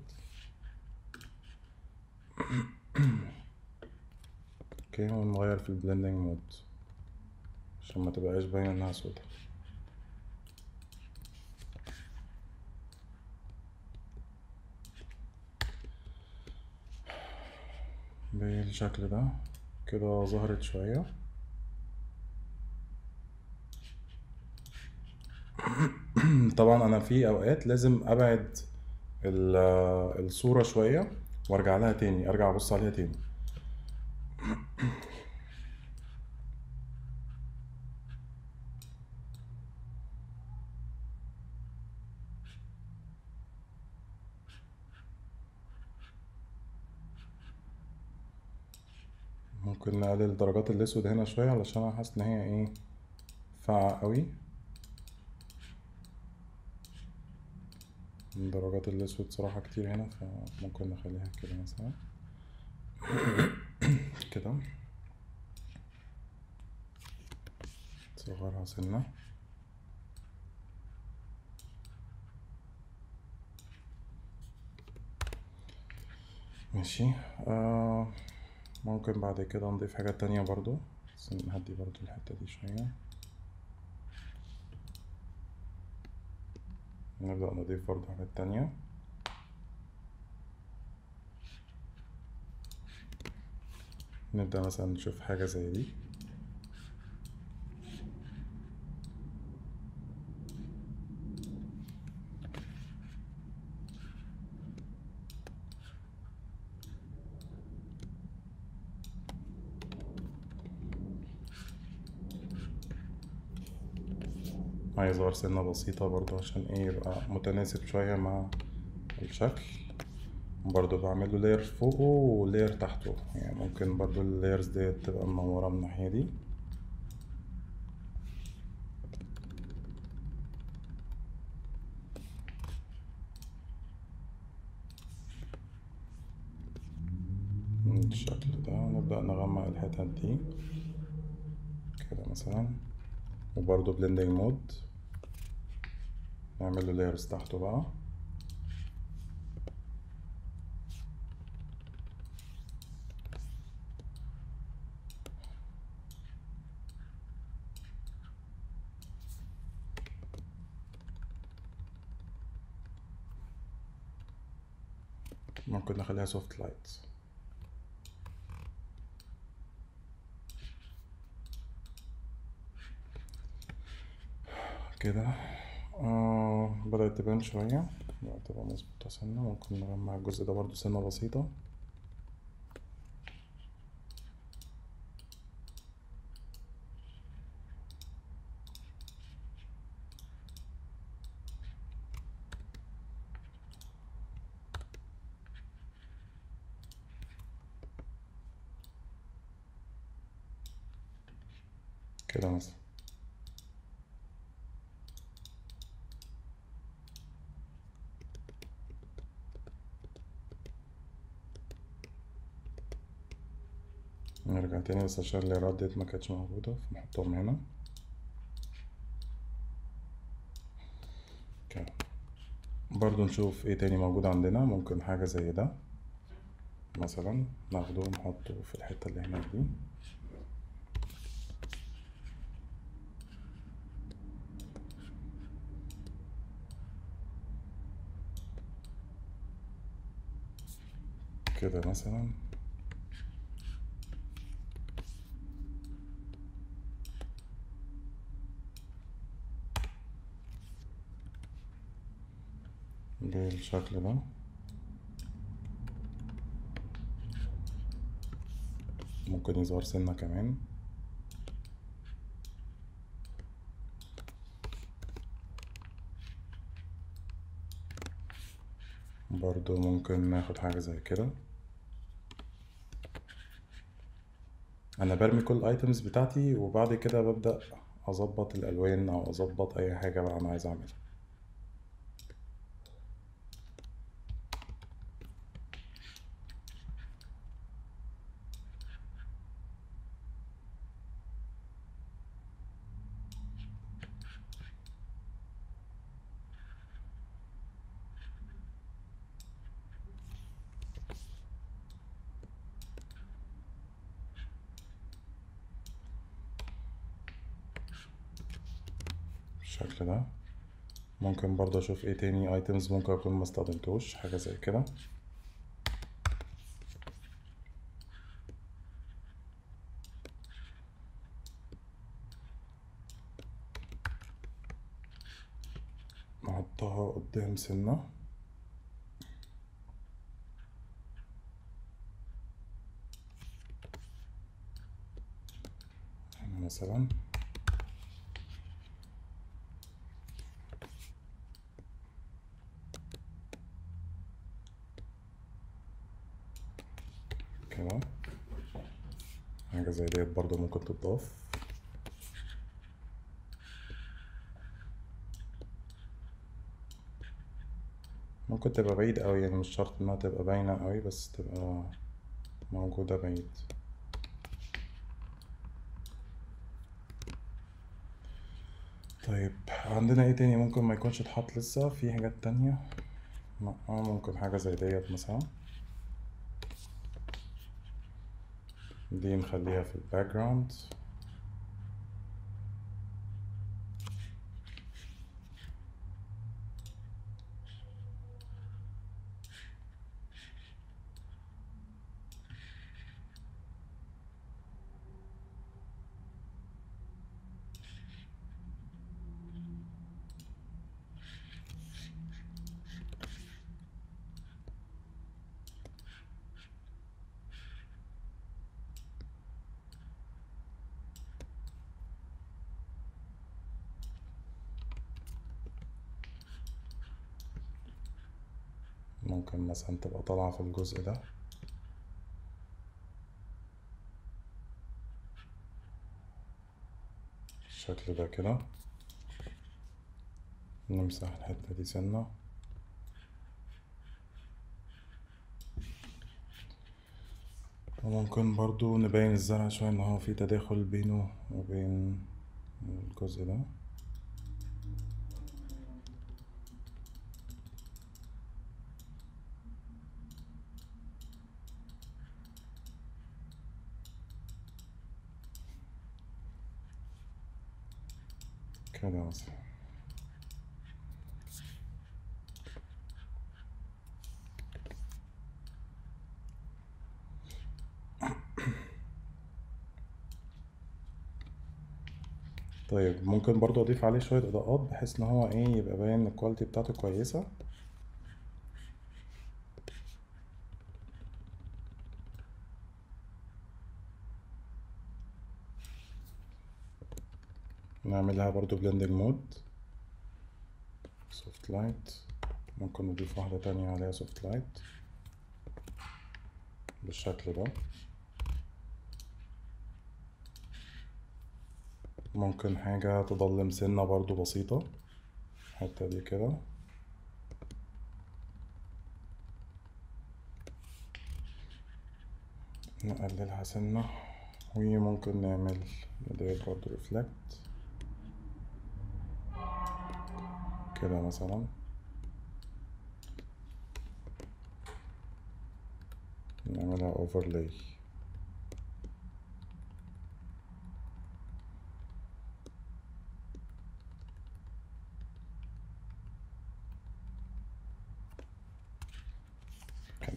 اوكي ونغير في البلندنج مود عشان ما تبقاش باينة انها سودا بالشكل ده كده ظهرت شوية طبعا انا في اوقات لازم ابعد ال- الصورة شوية وارجع لها تاني ارجع ابص عليها تاني ممكن نقلل درجات الاسود هنا شوية علشان انا حاسس ان هي ايه فاقعة قوي درجات الاسود صراحة كتير هنا فممكن نخليها كده مثلا كده صغرها سنة ماشي آه ممكن بعد كده نضيف حاجات تانية برضو بس نهدي برضو الحتة دي شوية نبدأ نضيف برضو حاجات تانية نبدأ مثلا نشوف حاجة زي دي عايز اغير سنة بسيطة برضو عشان ايه يبقى متناسب شوية مع الشكل برضو بعمل له لاير فوقه ولاير تحته يعني ممكن برضو اللايرز ديت تبقى منورة من الناحية دي بالشكل ده ونبدأ نغمق الحتت دي كده مثلا وبرضو بلندنج مود نعمل له لايرز تحته بقى ممكن نخليها سوفت لايت كده آه بدأت تبان شوية بدأت تبقى مظبوطة سنة ممكن نغمق الجزء ده برضو سنة بسيطة كده مثلا نرجع تاني بس عشان الليرات ديت ما كانتش موجودة فنحطهم هنا كده برضو نشوف ايه تاني موجود عندنا ممكن حاجة زي ده مثلا ناخده ونحطه في الحتة اللي هناك دي كده مثلا بالشكل ده ممكن يظهر سنة كمان برضو ممكن ناخد حاجة زي كده انا برمي كل الايتمز بتاعتي وبعد كده ببدأ اظبط الالوان او اظبط اي حاجة بقى انا عايز اعملها بالشكل ده ممكن برضه اشوف ايه تاني ايتمز ممكن اكون ما استخدمتوش حاجة زي كده نحطها قدام سنة هنا مثلا كده حاجة زي ديت برضو ممكن تضاف ممكن تبقى بعيد أوي يعني مش شرط انها تبقى باينة أوي بس تبقى موجودة بعيد طيب عندنا ايه تاني ممكن ما يكونش اتحط لسه في حاجات تانية لا آه، ممكن حاجة زي ديت مثلا دي نخليها في الباك جراوند ممكن مثلا تبقى طالعة في الجزء ده بالشكل ده كده نمسح الحتة دي سنة وممكن برضو نبين الزرع شوية ان هو في تداخل بينه وبين الجزء ده كده مثلا طيب ممكن برضو اضيف عليه شوية اضاءات بحيث ان هو ايه يبقى باين ان الكواليتي بتاعته كويسة نعملها برضو بلندنج مود سوفت لايت ممكن نضيف واحدة تانية عليها سوفت لايت بالشكل ده ممكن حاجة تضلم سنة برضو بسيطة الحتة دي كده نقللها سنة وممكن نعمل ديت برضو ريفلكت كده مثلا نعملها overlay كده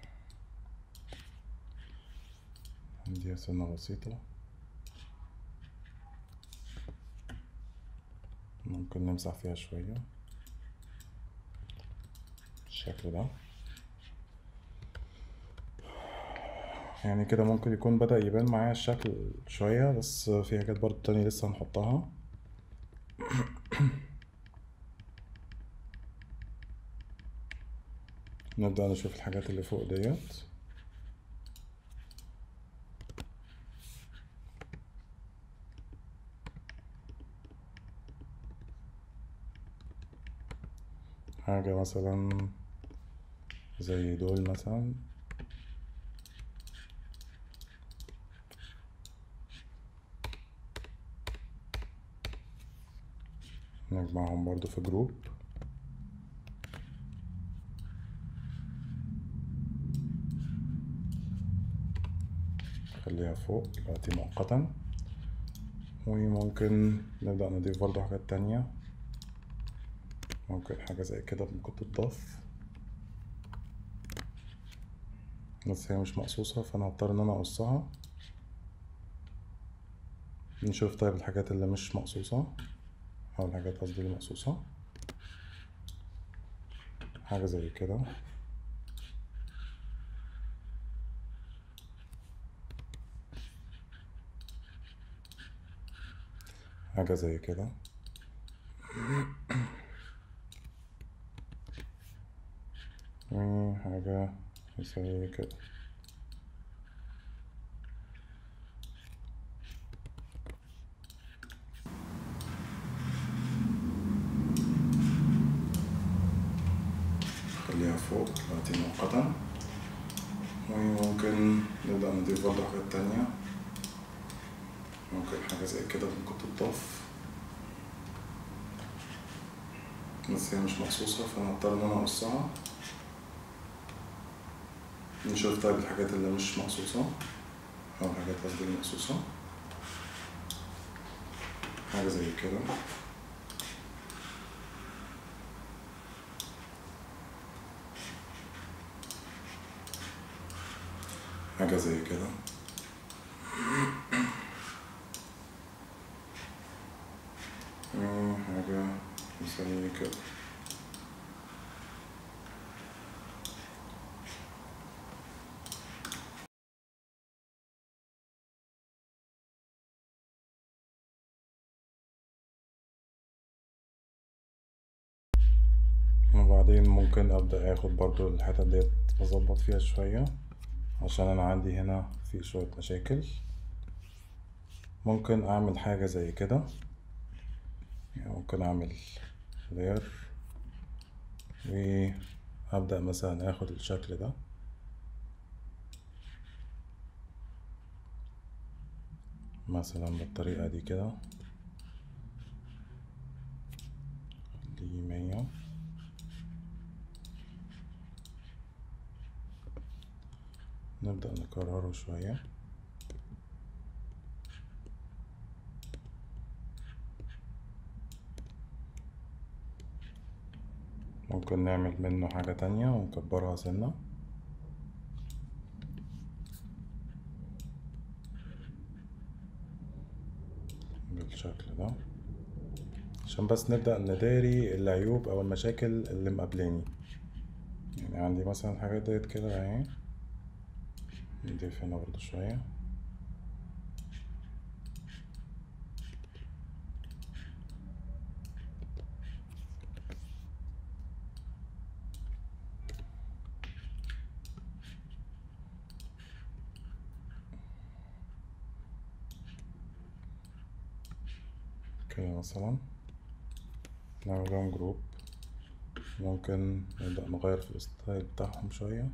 نديها سنة بسيطة ممكن نمسح فيها شوية بالشكل ده يعني كده ممكن يكون بدأ يبان معايا الشكل شوية بس في حاجات برضو تانية لسه هنحطها نبدأ نشوف الحاجات اللي فوق ديت حاجة مثلا زي دول مثلا نجمعهم برضو في جروب خليها فوق دلوقتي مؤقتا وممكن نبدأ نضيف برضو حاجات تانية ممكن حاجة زي كده ممكن تضاف بس هي مش مقصوصة فأنا هضطر إن أنا أقصها نشوف طيب الحاجات اللي مش مقصوصة أو الحاجات قصدي اللي مقصوصة حاجة زي كده حاجة زي كده وحاجة زي كده خليها فوق دلوقتي مؤقتا وممكن نبدأ نضيف برضه حاجات تانية ممكن حاجة زي كده ممكن تضاف بس هي مش مقصوصة فأنا هضطر إن أنا أقصها نشوف طيب الحاجات اللي مش مقصوصة أو الحاجات قصدي المقصوصة حاجة زي كده حاجة زي كده وحاجة زي كده وبعدين ممكن أبدأ أخد برضو الحتت ديت أظبط فيها شوية عشان أنا عندي هنا في شوية مشاكل ممكن أعمل حاجة زي كده يعني ممكن أعمل layer وأبدأ مثلا أخد الشكل ده مثلا بالطريقة دي كده خليه مية نبدأ نكرره شوية ممكن نعمل منه حاجة تانية ونكبرها سنة بالشكل ده عشان بس نبدأ نداري العيوب أو المشاكل اللي مقابلاني يعني عندي مثلا الحاجات ديت كده اهي نضيف هنا برضه شوية كده مثلا نعمل لهم جروب ممكن نبدأ نغير في الستايل بتاعهم شوية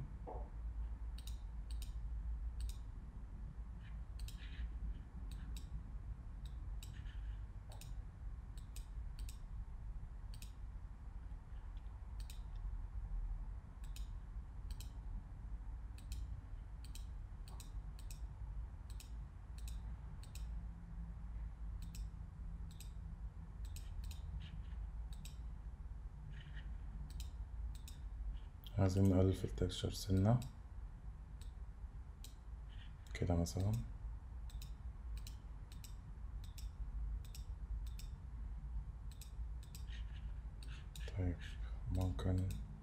عايزين نقلل في التكشر سنة كده مثلا طيب ممكن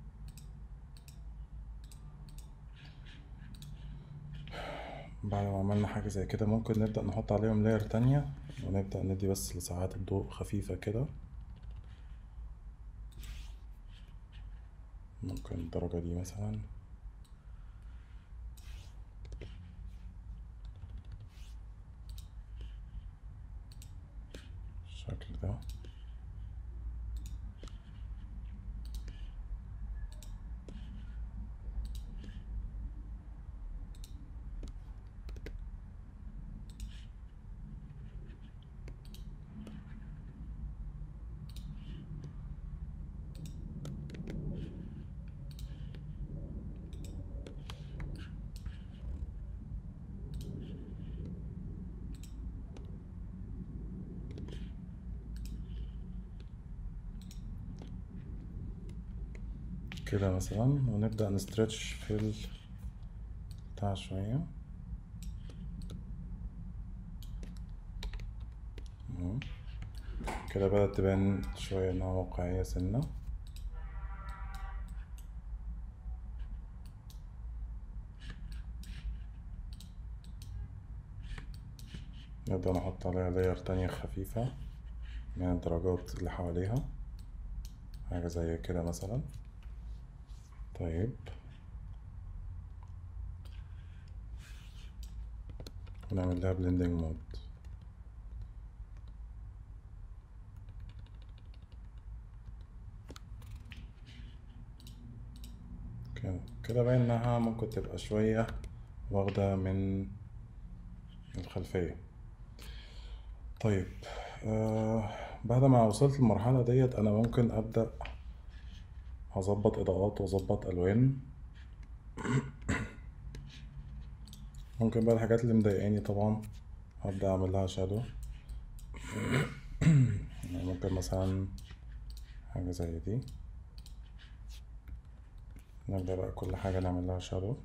بعد ما عملنا حاجة زي كده ممكن نبدأ نحط عليهم لاير تانية ونبدأ ندي بس لساعات الضوء خفيفة كده ممكن الدرجة دي مثلا بالشكل ده كده مثلا ونبدأ نسترتش في ال بتاع شوية اهو. كده بدأت تبان شوية إنها واقعية سنة نبدأ نحط عليها لاير تانية خفيفة من الدرجات اللي حواليها حاجة زي كده مثلا طيب ونعمل لها blending mode كده كده باين انها ممكن تبقى شوية واخدة من الخلفية طيب آه بعد ما وصلت للمرحلة ديت أنا ممكن أبدأ أظبط إضاءات وأظبط ألوان ممكن بقى الحاجات اللي مضايقاني طبعا هبدأ أعمل لها شادو يعني ممكن مثلا حاجة زي دي نبدأ بقى كل حاجة نعمل لها شادو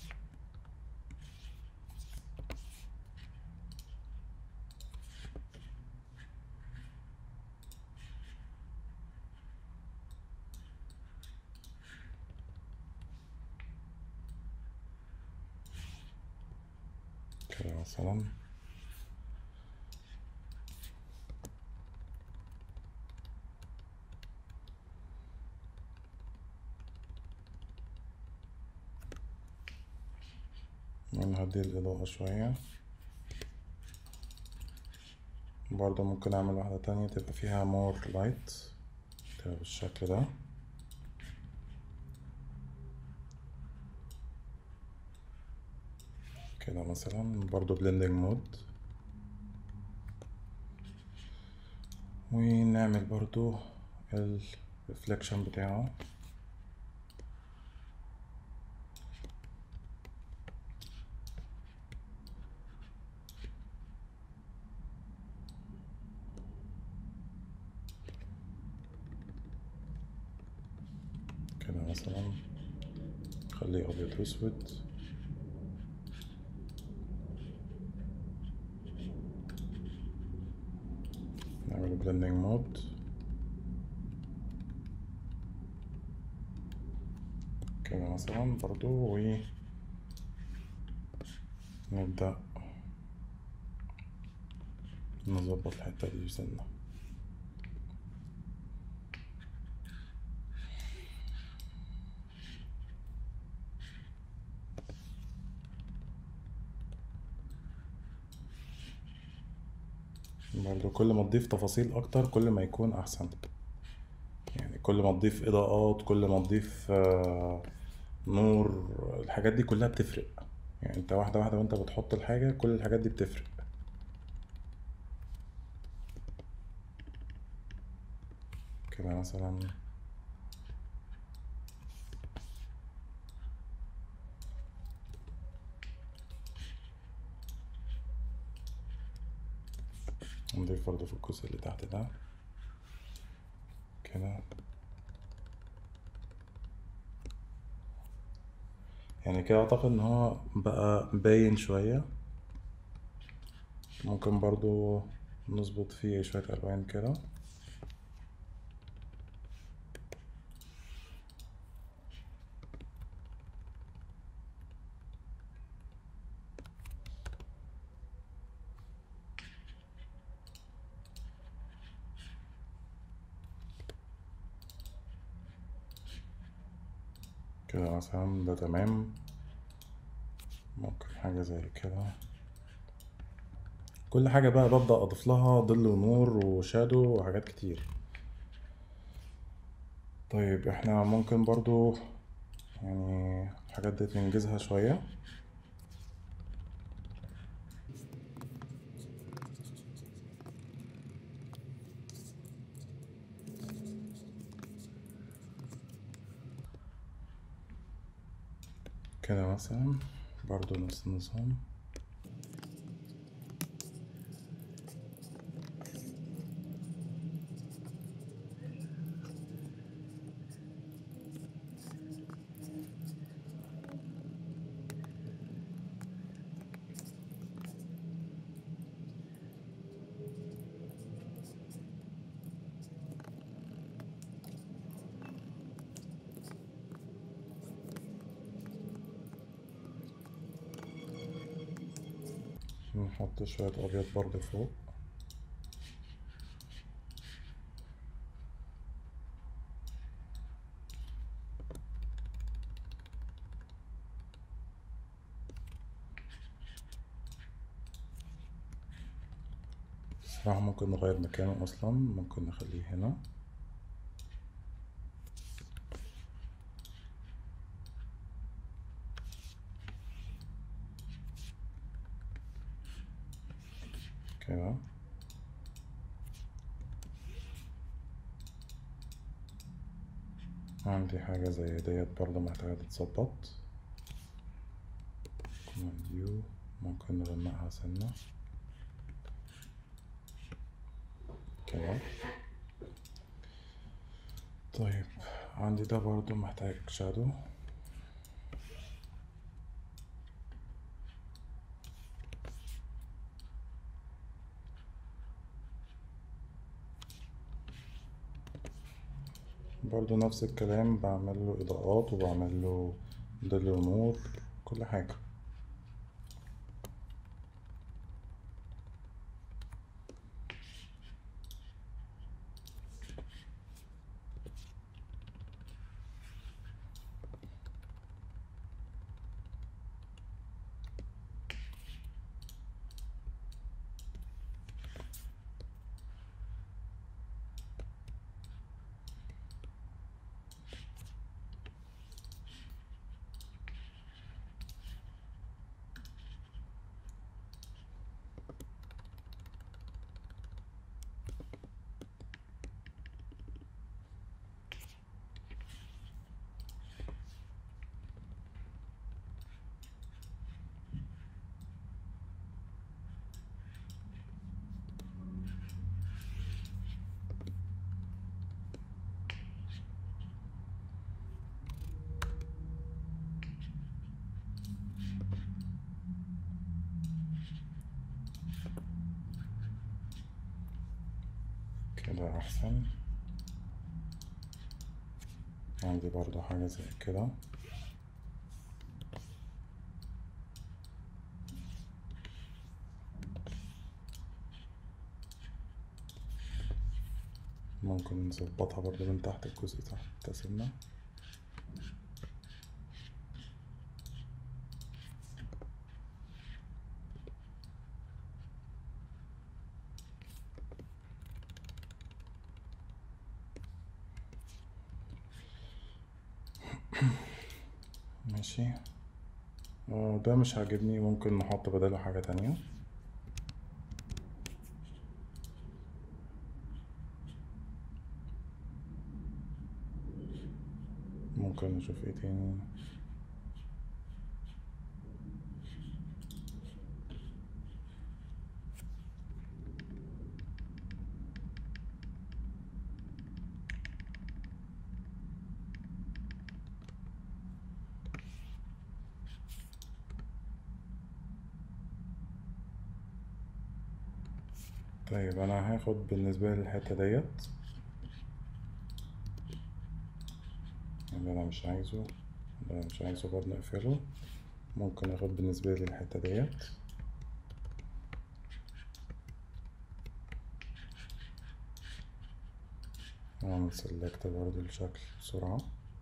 كده مثلا ونهدي الإضاءة شوية برضه ممكن أعمل واحدة تانية تبقى فيها مور لايت تبقى بالشكل ده كده مثلا برضو blending مود ونعمل برضو ال reflection بتاعه كده مثلا خليه أبيض وأسود نعمل blending مود كده مثلا برضو و نبدأ نظبط الحتة دي سنة برضو كل ما تضيف تفاصيل اكتر كل ما يكون احسن يعني كل ما تضيف اضاءات كل ما تضيف آه، نور الحاجات دي كلها بتفرق يعني انت واحدة واحدة وانت بتحط الحاجة كل الحاجات دي بتفرق كده مثلا نضيف برضه في الجزء اللي تحت ده كده يعني كده اعتقد ان هو بقى باين شوية ممكن برضو نظبط فيه شوية الوان كده كده مثلا ده تمام ممكن حاجة زي كده كل حاجة بقى ببدأ أضيف لها ظل ونور وشادو وحاجات كتير طيب احنا ممكن برضو يعني الحاجات دي ننجزها شوية كده مثلا برضو نفس النظام نحط شوية أبيض برضه فوق الصراحة ممكن نغير مكانه أصلا ممكن نخليه هنا كده عندي حاجة زي ديت برضه محتاجة تتظبط كوماند يو ممكن نغمقها سنة كده طيب عندي ده برضه محتاج شادو برضو نفس الكلام بعمل له إضاءات وبعمل له ظل ونور كل حاجة كده أحسن عندي برضو حاجة زي كده ممكن نظبطها برضو من تحت الجزء تحت سنة ماشي آه، ده مش عاجبني ممكن نحط بداله حاجة تانية ممكن نشوف ايه تاني طيب انا هاخد بالنسبة لي الحتة ديت اللي انا مش عايزه اللي انا مش عايزه برضه نقفله ممكن اخد بالنسبة لي الحتة ديت اعمل سيلكت برضه الشكل بسرعة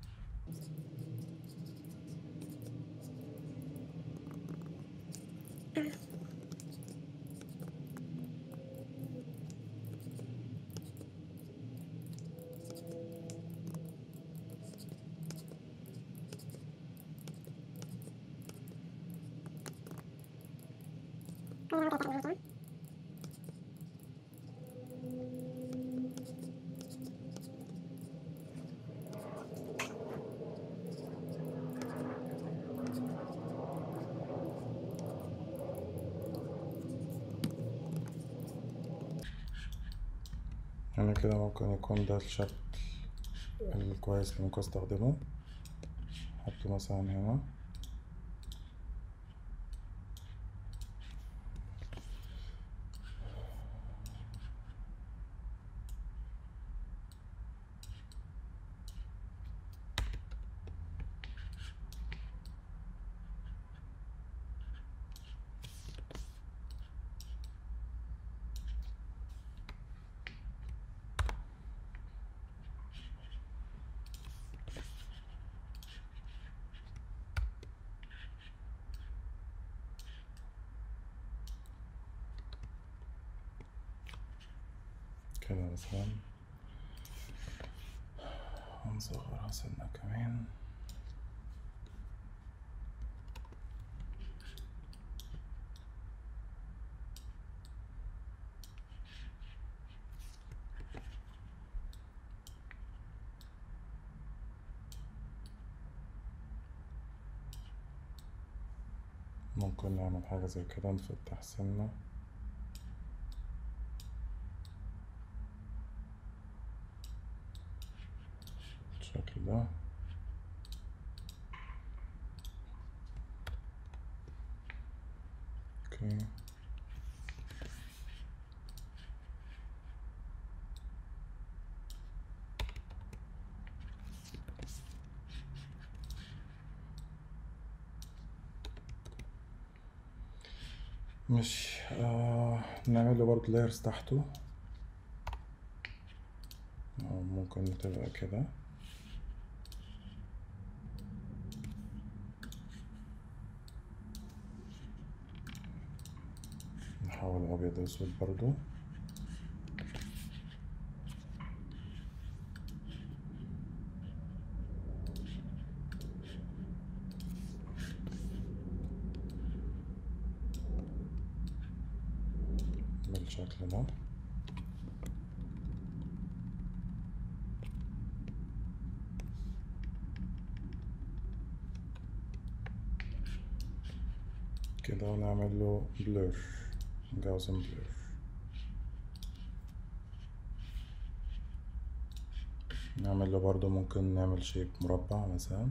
أنا كده ممكن يكون ده الشكل الكويس اللي ممكن استخدمه أحطه مثلا هنا كده مثلا هنصغرها سنة كمان ممكن نعمل حاجة زي كده نفتح سنة بالشكل ده اوكي مش آه نعمل له برضه layers تحته أو ممكن تبقى كده نحول أبيض وأسود برضه بالشكل ده كده ونعمل له blur Gaussian blur نعمل له برضو ممكن نعمل شيب مربع مثلا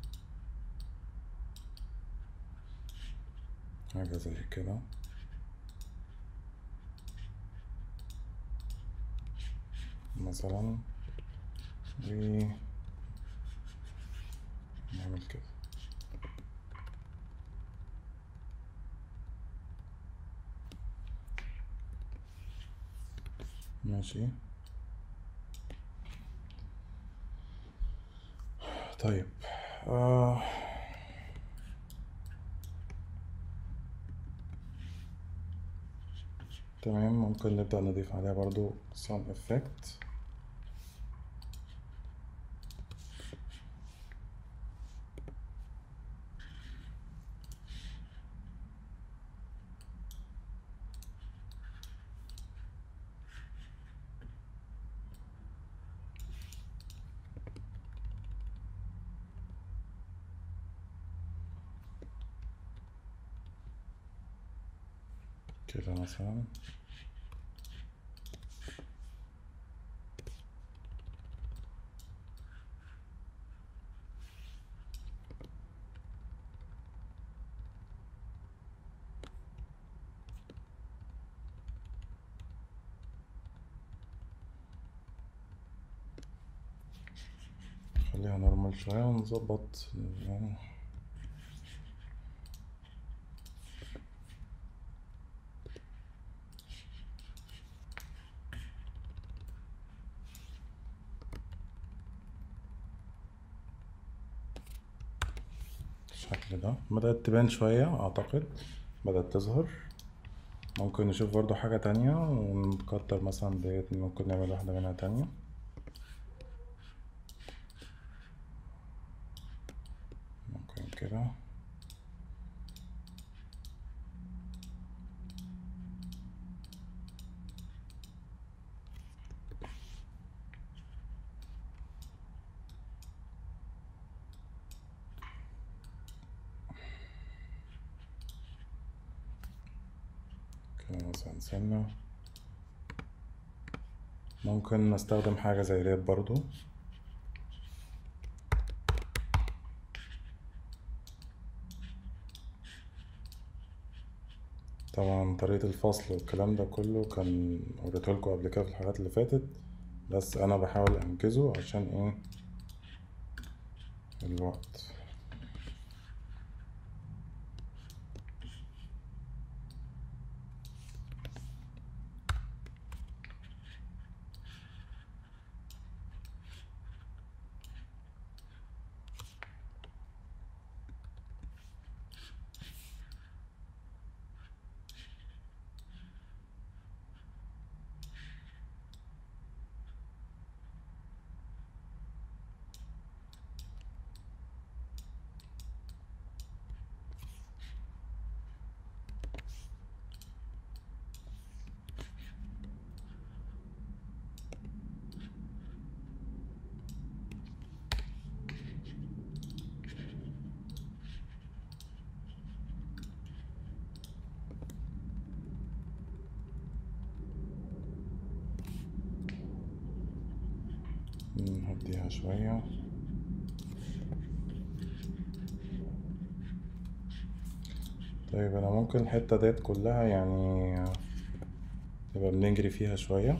حاجة زي كده مثلا و نعمل كده ماشي طيب آه. تمام ممكن نبدأ نضيف عليها برضو sound effect كده مثلا خليها نورمال شوية ونظبط يعني بالشكل ده بدأت تبان شوية أعتقد بدأت تظهر ممكن نشوف برضو حاجة تانية ونكتر مثلا ديت ممكن نعمل واحدة منها تانية ممكن كده كده مثلا سنة ممكن نستخدم حاجة زي ديت برضو طبعا طريقة الفصل والكلام ده كله كان وريتهولكوا قبل كده في الحاجات اللي فاتت بس أنا بحاول أنجزه عشان إيه الوقت نهديها شوية طيب انا ممكن الحتة ديت كلها يعني نبقى بنجري فيها شوية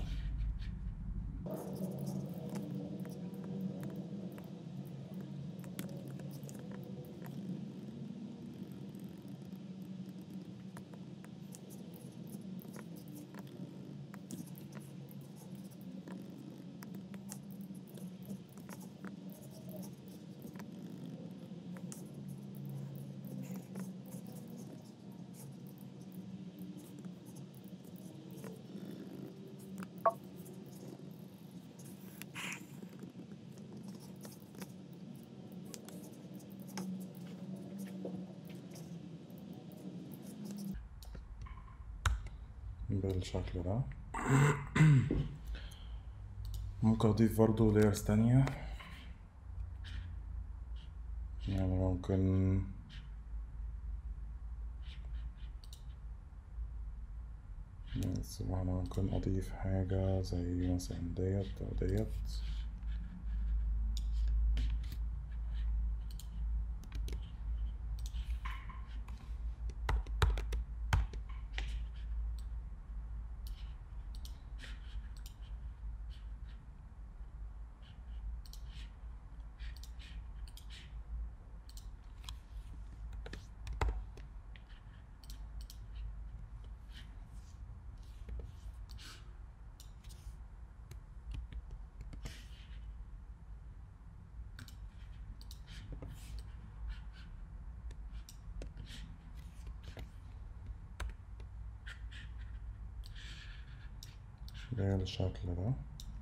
بالشكل ده ممكن اضيف برضو layers تانية يعني ممكن بس انا ممكن اضيف حاجة زي مثلا ديت او ديت بالشكل ده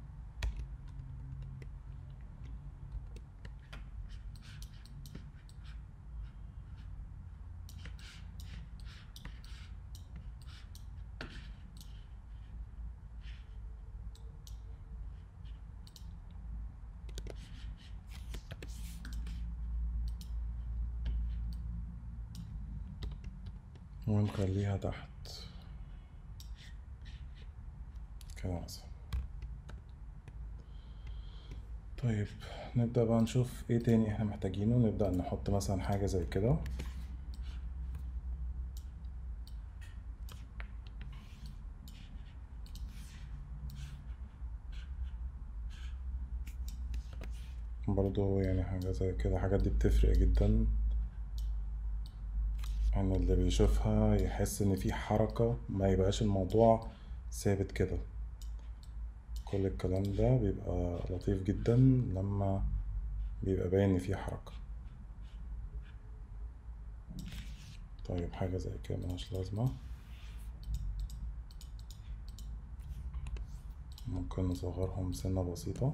ونخليها تحت كده مثلا طيب نبدأ بقى نشوف ايه تاني احنا محتاجينه نبدأ نحط مثلا حاجة زي كده برضو يعني حاجة زي كده الحاجات دي بتفرق جدا ان اللي بيشوفها يحس ان في حركة ما يبقاش الموضوع ثابت كده كل الكلام ده بيبقى لطيف جدا لما بيبقى باين ان في حركة طيب حاجة زي كده ملهاش لازمة ممكن نصغرهم سنة بسيطة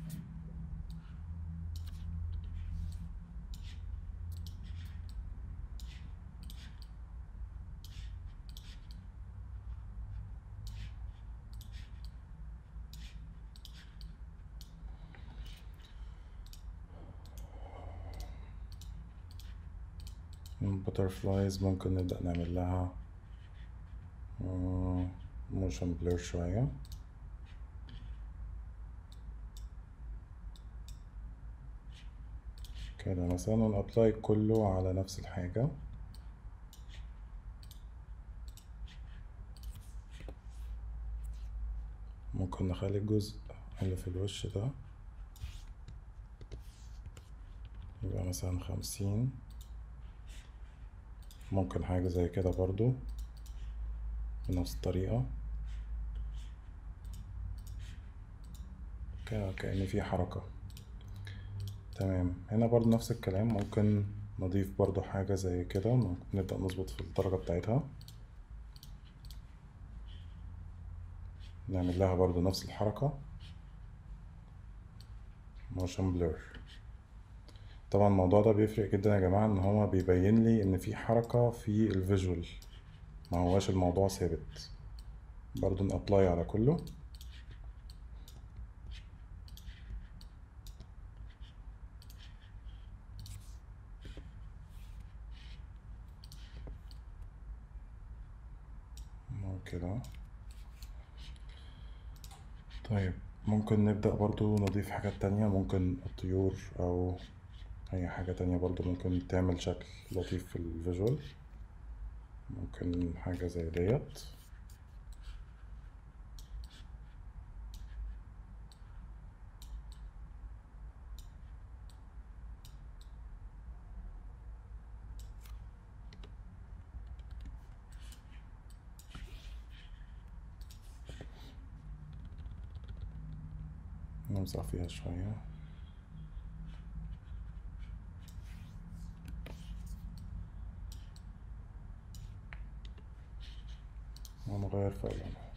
butterflies ممكن نبدأ نعمل لها موشن بلور شوية كده مثلا ونابلاي كله على نفس الحاجة ممكن نخلي الجزء اللي في الوش ده يبقى مثلا خمسين ممكن حاجة زي كده برضو بنفس الطريقة كأن في حركة تمام هنا برضو نفس الكلام ممكن نضيف برضو حاجة زي كده نبدأ نظبط في الدرجة بتاعتها نعمل لها برضو نفس الحركة موشن بلور طبعا الموضوع ده بيفرق جدا يا جماعة ان هو بيبين لي ان في حركة في الفيجوال ما هواش الموضوع ثابت برضو نابلاي على كله كده طيب ممكن نبدأ برضو نضيف حاجات تانية ممكن الطيور أو أي حاجة تانية برضو ممكن تعمل شكل لطيف في الفيجوال ممكن حاجة زي ديت نمسح فيها شوية ونغير في ألوانها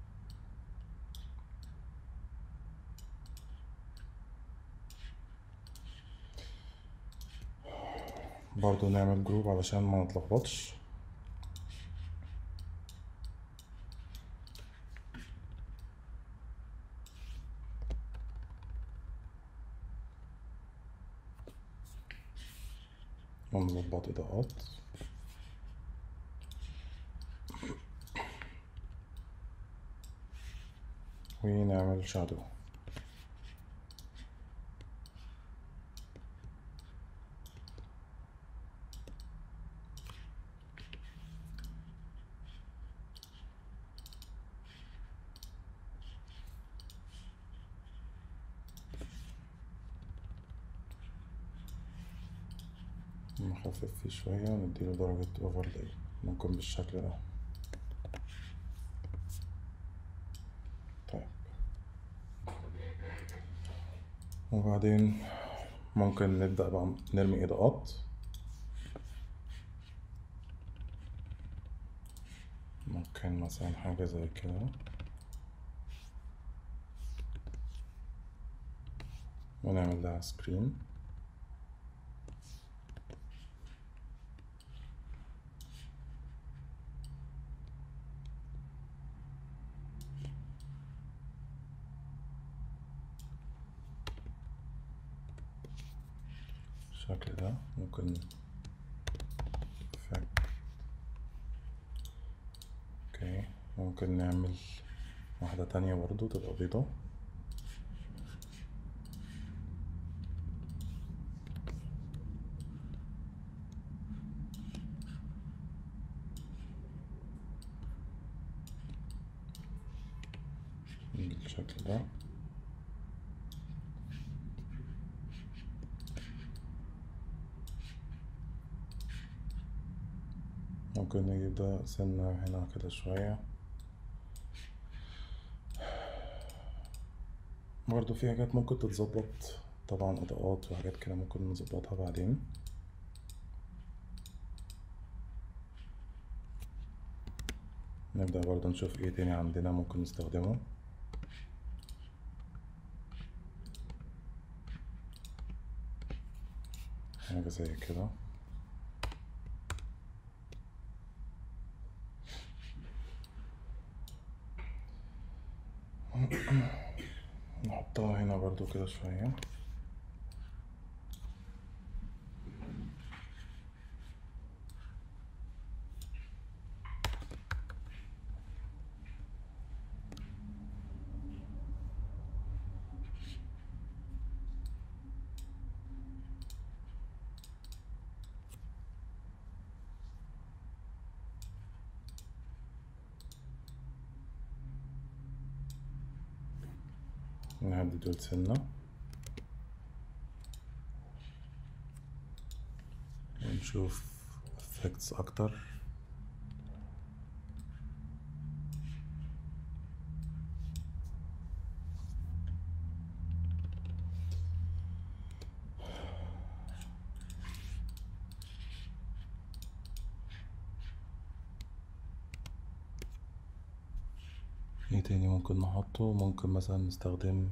برضو نعمل جروب علشان ما نتلخبطش ونظبط إضاءات ونعمل شادو نخفف فيه شوية ونديله درجة اوفرلاي ممكن بالشكل ده طيب وبعدين ممكن نبدأ بقى نرمي إضاءات ممكن مثلا حاجة زي كده ونعمل لها سكرين بالشكل ده ممكن فك اوكي ممكن نعمل واحدة تانية برضو تبقى بيضة بالشكل ده ممكن نجيب ده سنة هنا كده شوية برضو في حاجات ممكن تتظبط طبعا إضاءات وحاجات كده ممكن نظبطها بعدين نبدأ برضو نشوف ايه تاني عندنا ممكن نستخدمه حاجة زي كده نحطها هنا برضو كده شوية نهدي دول سنة ونشوف effects أكتر ايه تاني ممكن نحطه ممكن مثلا نستخدم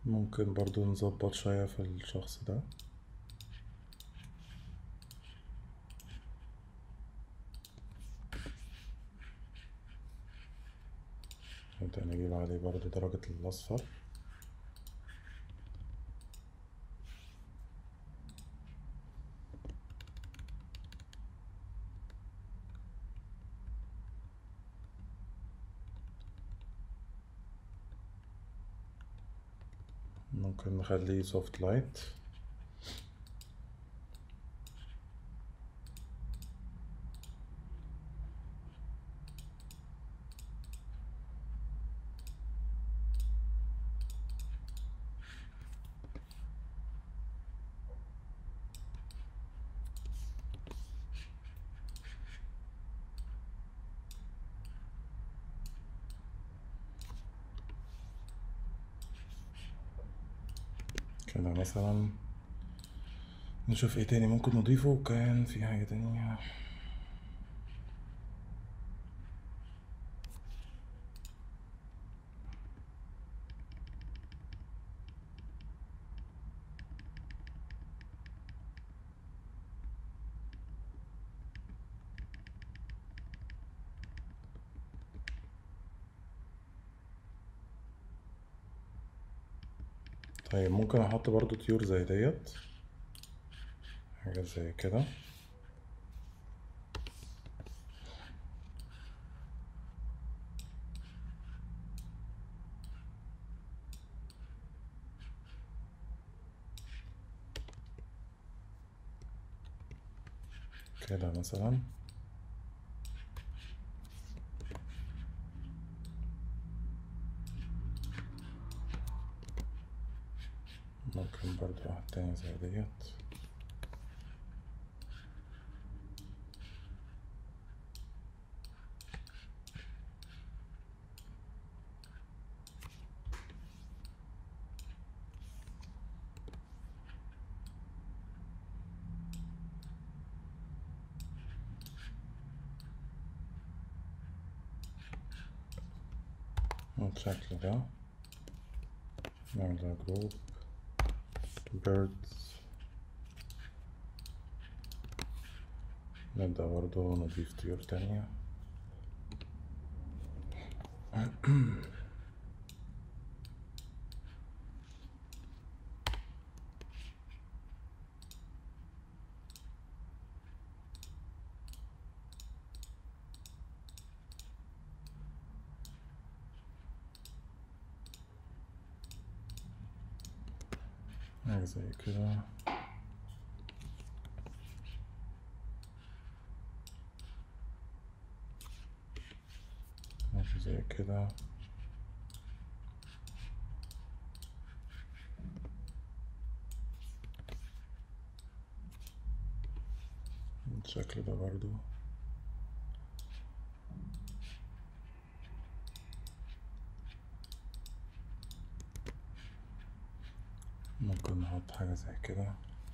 ممكن برضو نظبط شوية في الشخص ده نبدأ نجيب عليه برضو درجة الأصفر ممكن نخليه سوفت لايت كده مثلا نشوف ايه تاني ممكن نضيفه كان في حاجة تانية طيب ممكن احط برضو طيور زي ديت حاجة زي كده كده مثلا ممكن برضو واحد تاني زي ديت بالشكل ده نعمل جروب birds نبدأ برضو نضيف طيور تانية حاجة زي كده حاجة زي كده بالشكل ده برضو ممكن نحط حاجة زي كده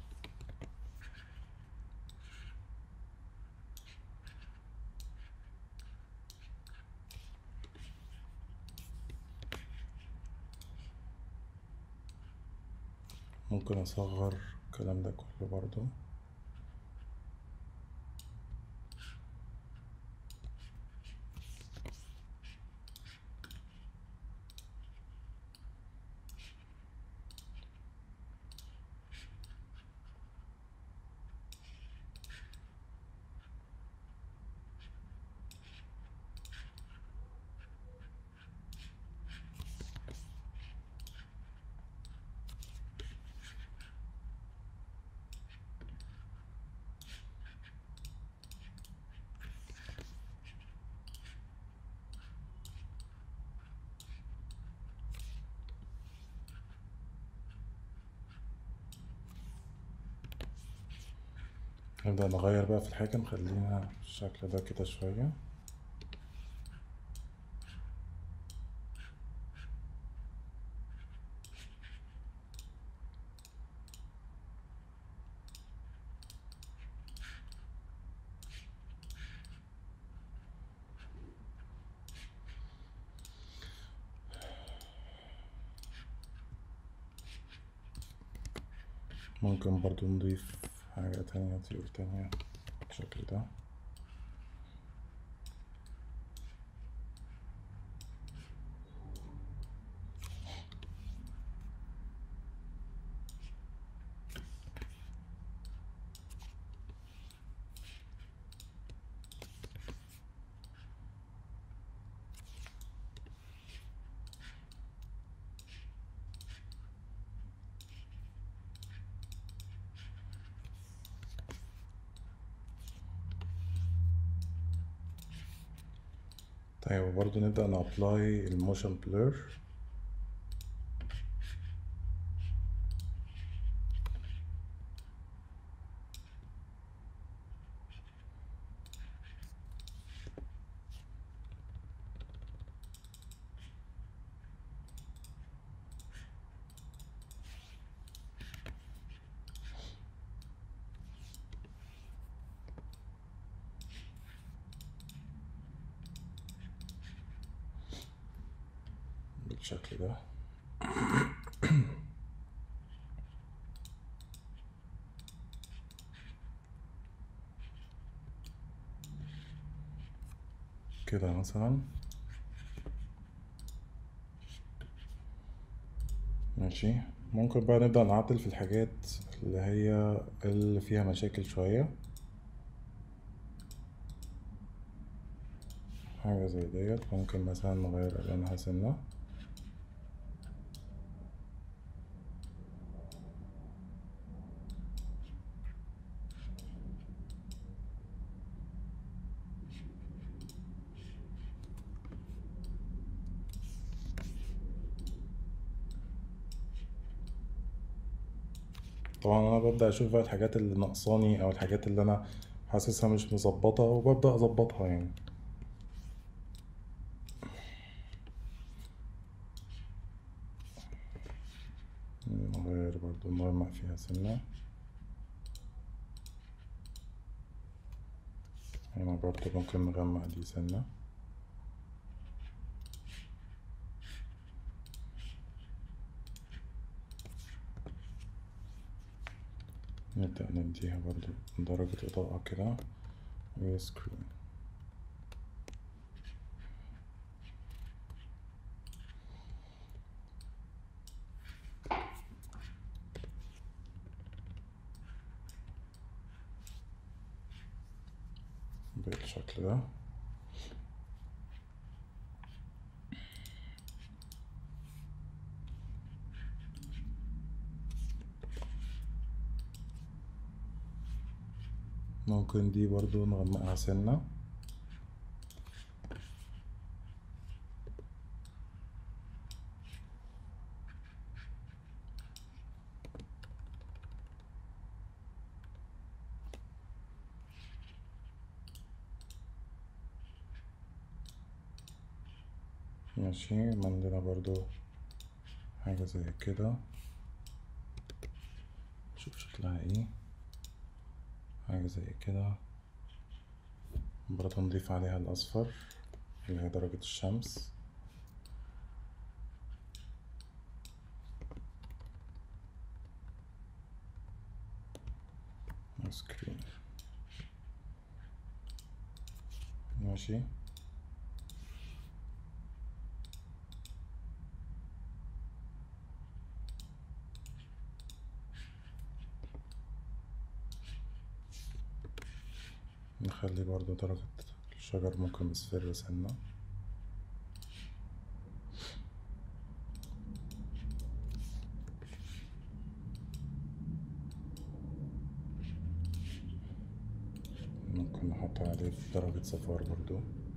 ممكن أصغر الكلام ده كله برضو نبدأ نغير بقى في الحاجة نخليها بالشكل ده كده شوية ممكن برضو نضيف حاجة تانية طيور تانية بالشكل ده طيب وبرضه نبدأ نابلاي الموشن بلور بالشكل ده كده مثلا ماشي ممكن بقى نبدأ نعدل في الحاجات اللي هي اللي فيها مشاكل شوية حاجة زي ديت ممكن مثلا نغير ألوانها سنة طبعا انا ببدأ اشوف بقى الحاجات اللي ناقصاني او الحاجات اللي انا حاسسها مش مظبطة وببدأ اظبطها يعني نغير برضو نغمق فيها سنة هنا برضو ممكن نغمق دي سنة نبدأ نديها برضو درجة إضاءة كده وسكرين بالشكل ده ممكن دي برضو نغمقها سنة ماشي عندنا برضو حاجة زي كده شوف شكلها ايه حاجة زي كده برضه نضيف عليها الأصفر اللي هي درجة الشمس سكرين ماشي نخلي برضو درجة الشجر ممكن مصفر سنة ممكن نحط عليه درجة صفار برضو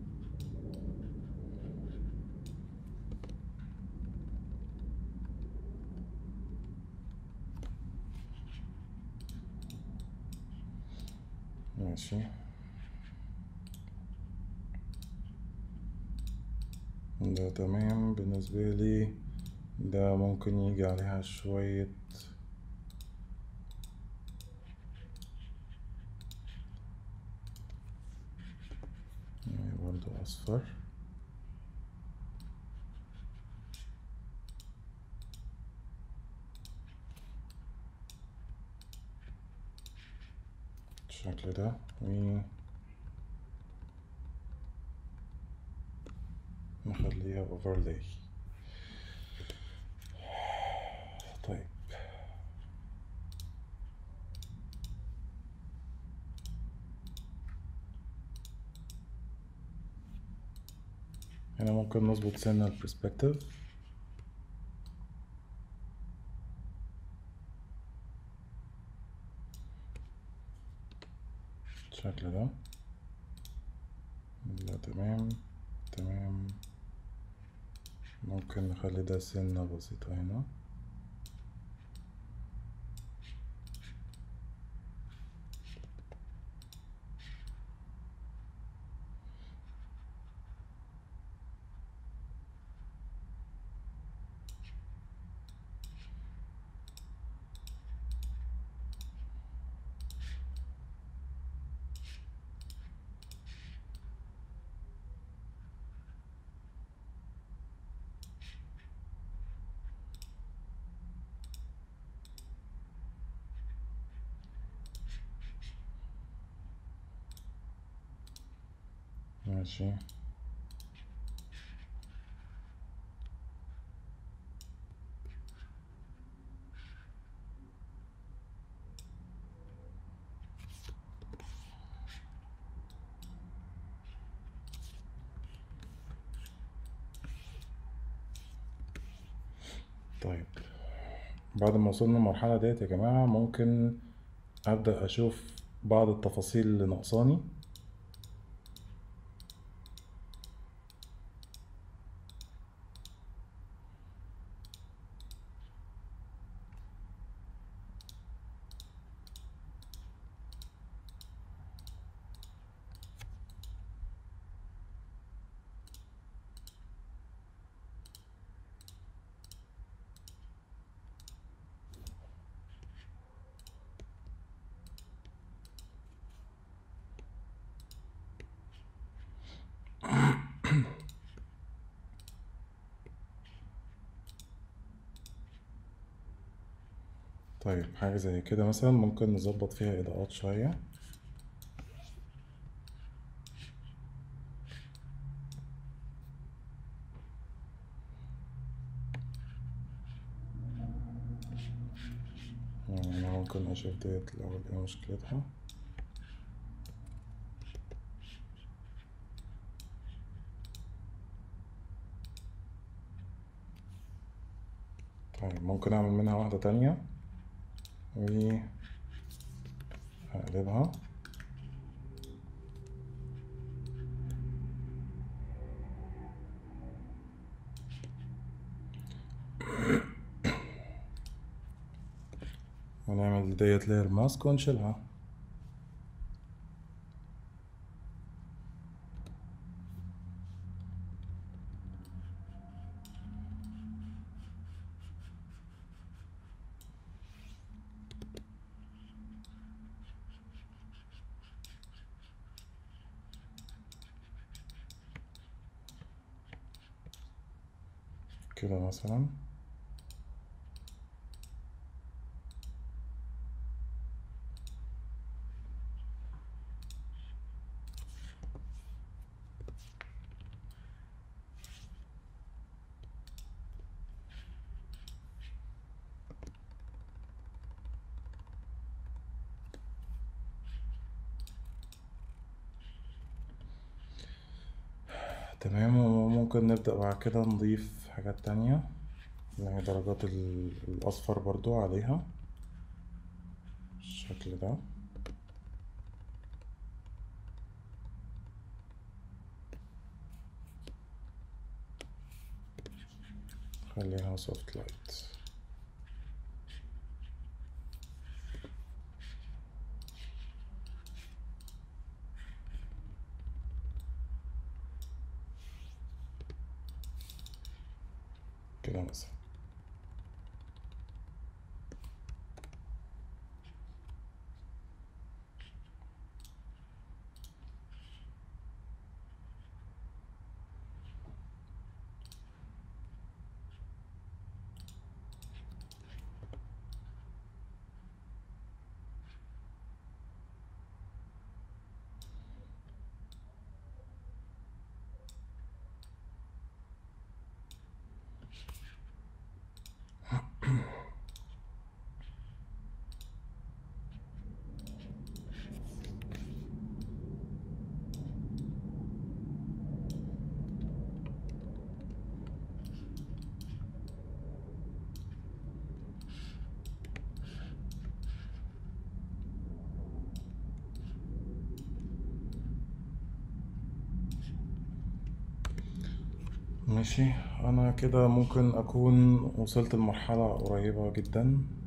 ماشي ده تمام بالنسبة لي ده ممكن يجي عليها شوية برضو أصفر بالشكل ده و نخليها overlay طيب هنا ممكن نظبط سنة البرسبكتيف بالشكل ده لا تمام تمام ممكن نخلي ده سنة بسيطة هنا ماشي طيب بعد ما وصلنا المرحلة ديت يا جماعة ممكن أبدأ أشوف بعض التفاصيل اللي ناقصاني طيب حاجة زي كده مثلا ممكن نظبط فيها إضاءات شوية يعني أنا ممكن أشوف ديت الأول إيه مشكلتها طيب ممكن أعمل منها واحدة تانية و هقلبها ونعمل ديت لاير ماسك ونشيلها كده مثلا تمام وممكن نبدأ بعد كده نضيف حاجات تانية يعني درجات ال- الأصفر برضو عليها بالشكل ده خليها سوفت لايت كده مثلا ماشي انا كده ممكن اكون وصلت لمرحلة قريبة جدا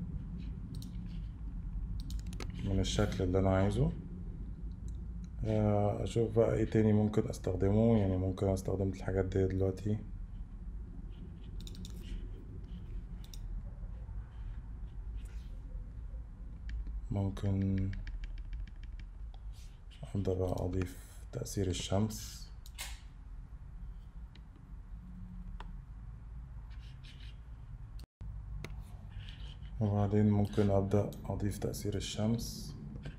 من الشكل اللي انا عايزه آه، اشوف بقى ايه تاني ممكن استخدمه يعني ممكن استخدم الحاجات دي دلوقتي ممكن ابدأ بقى اضيف تأثير الشمس وبعدين ممكن أبدأ أضيف تأثير الشمس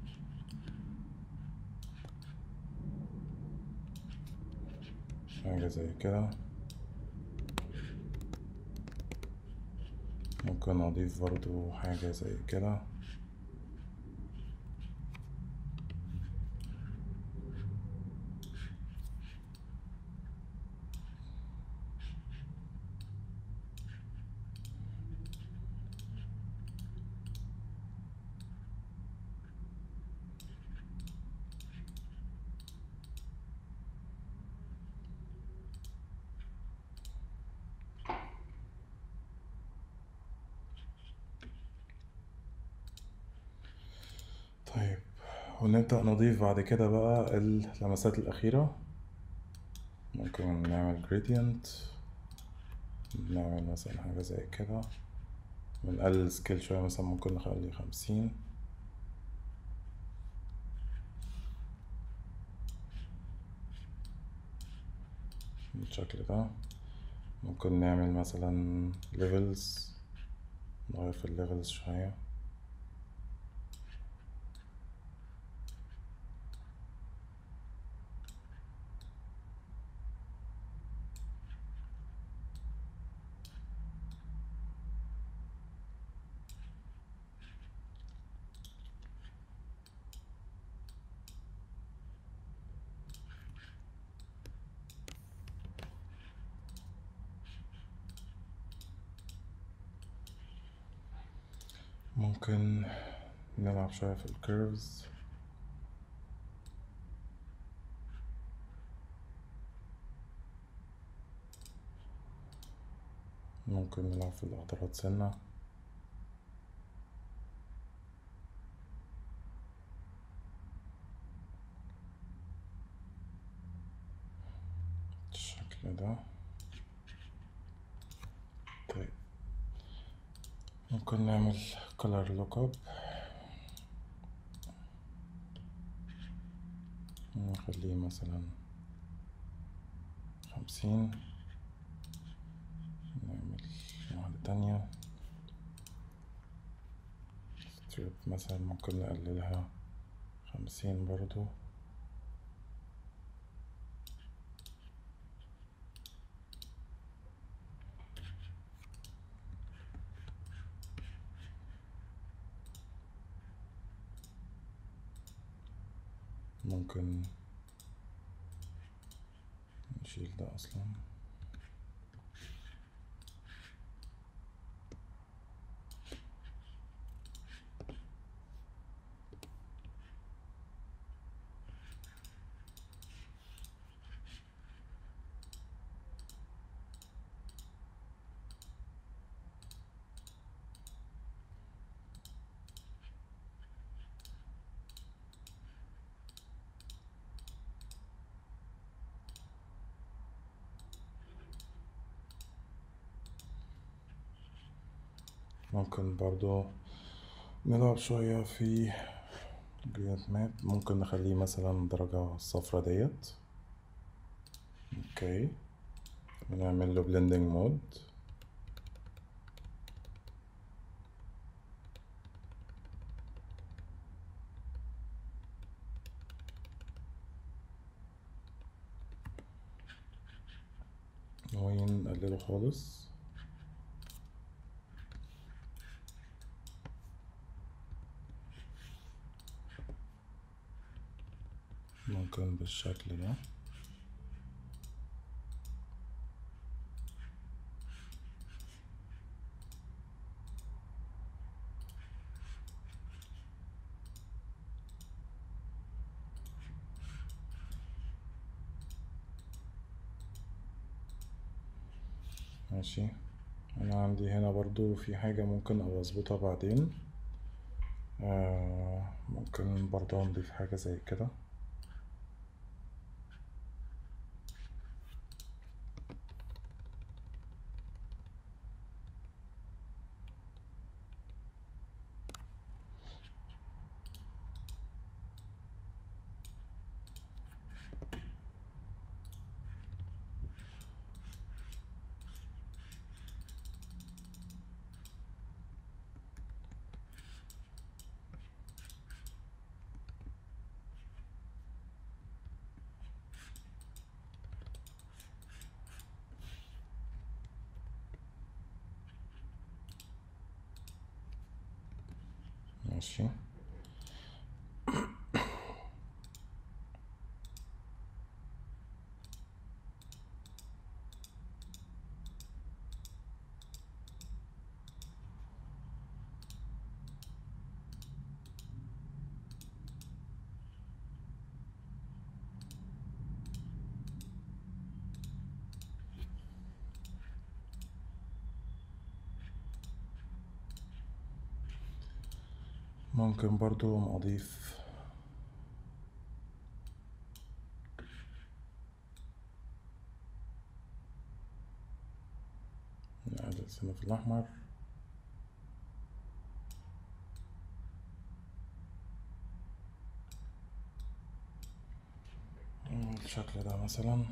حاجة زي كده ممكن أضيف برضو حاجة زي كده طيب ونبدأ نضيف بعد كده بقى اللمسات الأخيرة ممكن نعمل gradient نعمل مثلا حاجة زي كده بنقلل السكيل شوية مثلا ممكن نخليه خمسين بالشكل ده ممكن نعمل مثلا levels نغير في الليفلز شوية ممكن نلعب شوية في الكيرفز ممكن نلعب في الأعتراض سنة بالشكل ده طيب ممكن نعمل color lookup نخليه مثلا خمسين نعمل واحدة تانية strip مثلا ممكن نقللها خمسين برضو ممكن نشيل ده اصلا ممكن برضو نلعب شوية في جريد ماب ممكن نخليه مثلا الدرجة الصفرا ديت اوكي ونعمل له blending مود ونقلله خالص ممكن بالشكل ده ماشي انا عندي هنا برضو في حاجة ممكن ابقى اظبطها بعدين آه ممكن برضو نضيف حاجة زي كده ماشي ممكن برضو اضيف نقلل سنة في الأحمر الشكل ده مثلا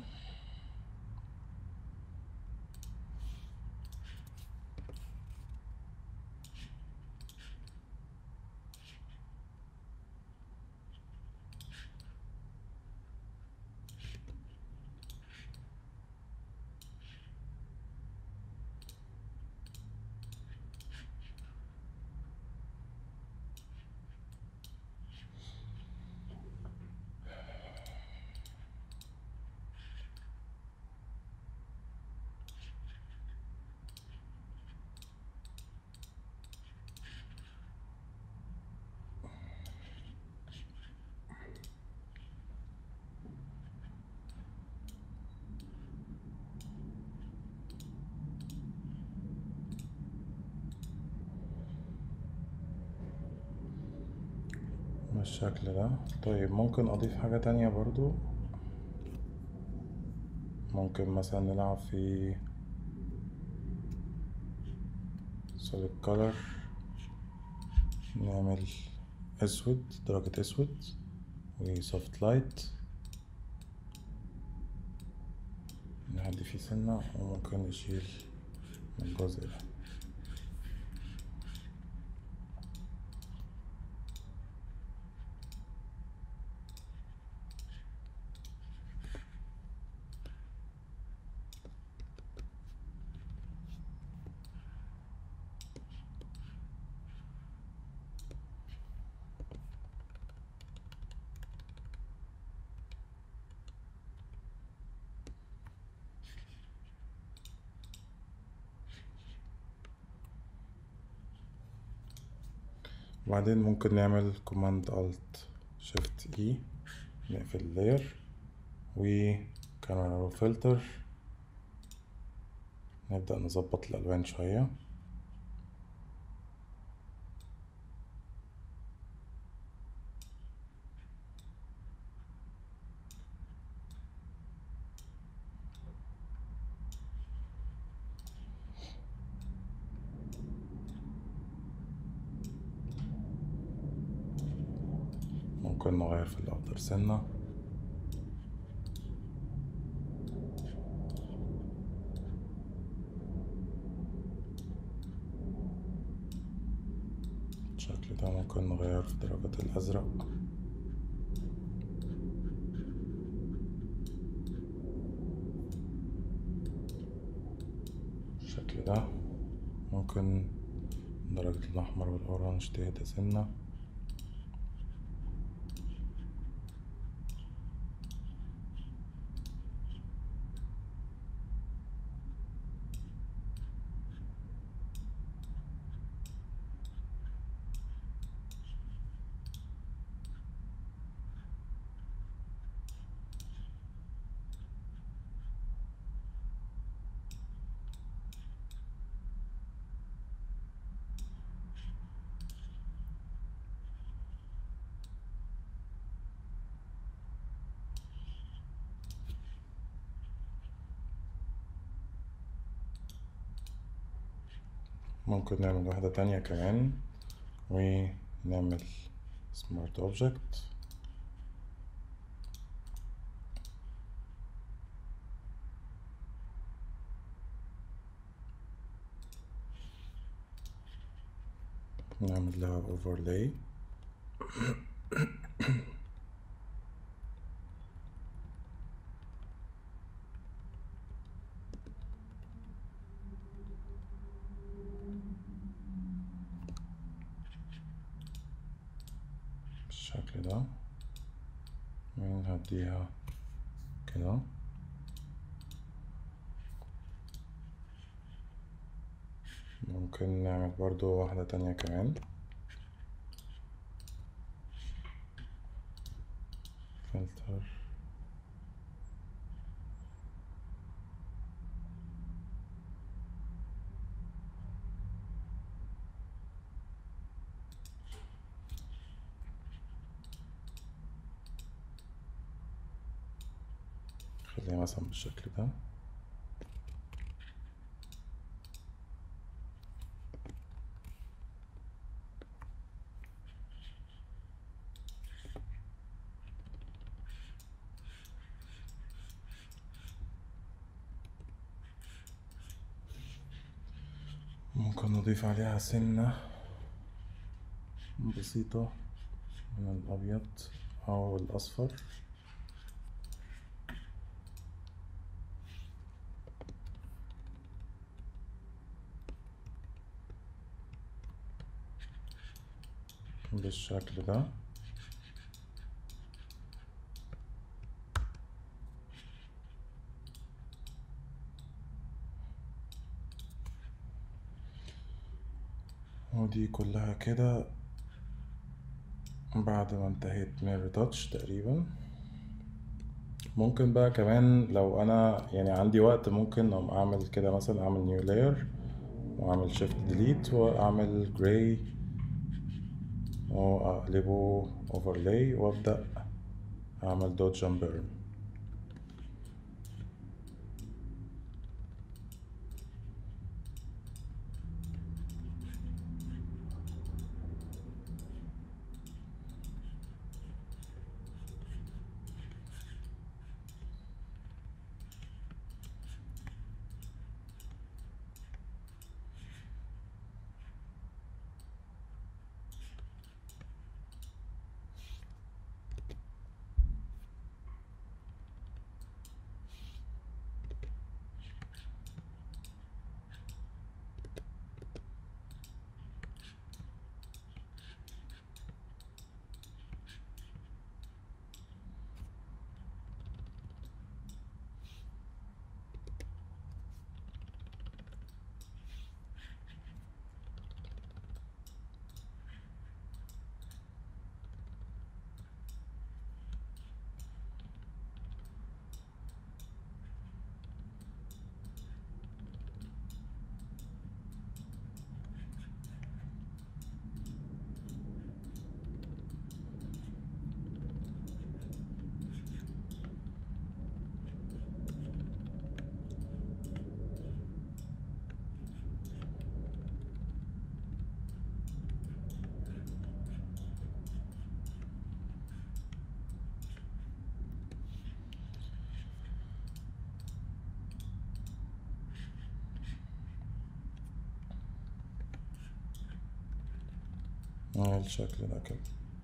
بالشكل ده طيب ممكن اضيف حاجة تانية برضو ممكن مثلا نلعب في solid color نعمل اسود درجة اسود و soft light نهدي فيه سنة وممكن نشيل الجزء ده وبعدين ممكن نعمل كوماند الت شيفت اي نقفل اللاير وكاميرا رو فلتر نبدأ نظبط الألوان شوية ممكن نغير في الأخضر سنة الشكل ده ممكن نغير في درجة الأزرق الشكل ده ممكن درجة الأحمر والأورانج تهدى سنة ممكن نعمل واحدة تانية كمان ونعمل سمارت اوبجكت نعمل لها overlay بالشكل ده ونهديها كده ممكن نعمل برضو واحدة تانية كمان فلتر خليها مثلا بالشكل ده ممكن نضيف عليها سنة بسيطة من الأبيض أو الأصفر بالشكل ده ودي كلها كده بعد ما انتهيت من الريتاتش تقريبا ممكن بقى كمان لو انا يعني عندي وقت ممكن اقوم اعمل كده مثلا اعمل نيو لاير واعمل شيفت ديليت واعمل جراي واقلبه اوفرلاي وابدا اعمل دوت جامبر الشكل ده كده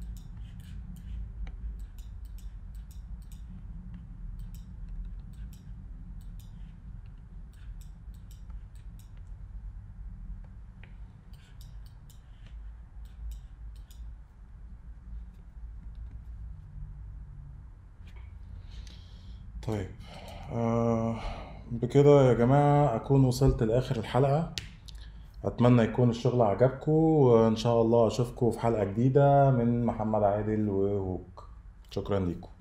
طيب آه بكده يا جماعة أكون وصلت لآخر الحلقة أتمنى يكون الشغل عجبكم وإن شاء الله أشوفكم في حلقة جديدة من محمد عادل وهوك شكرا لكم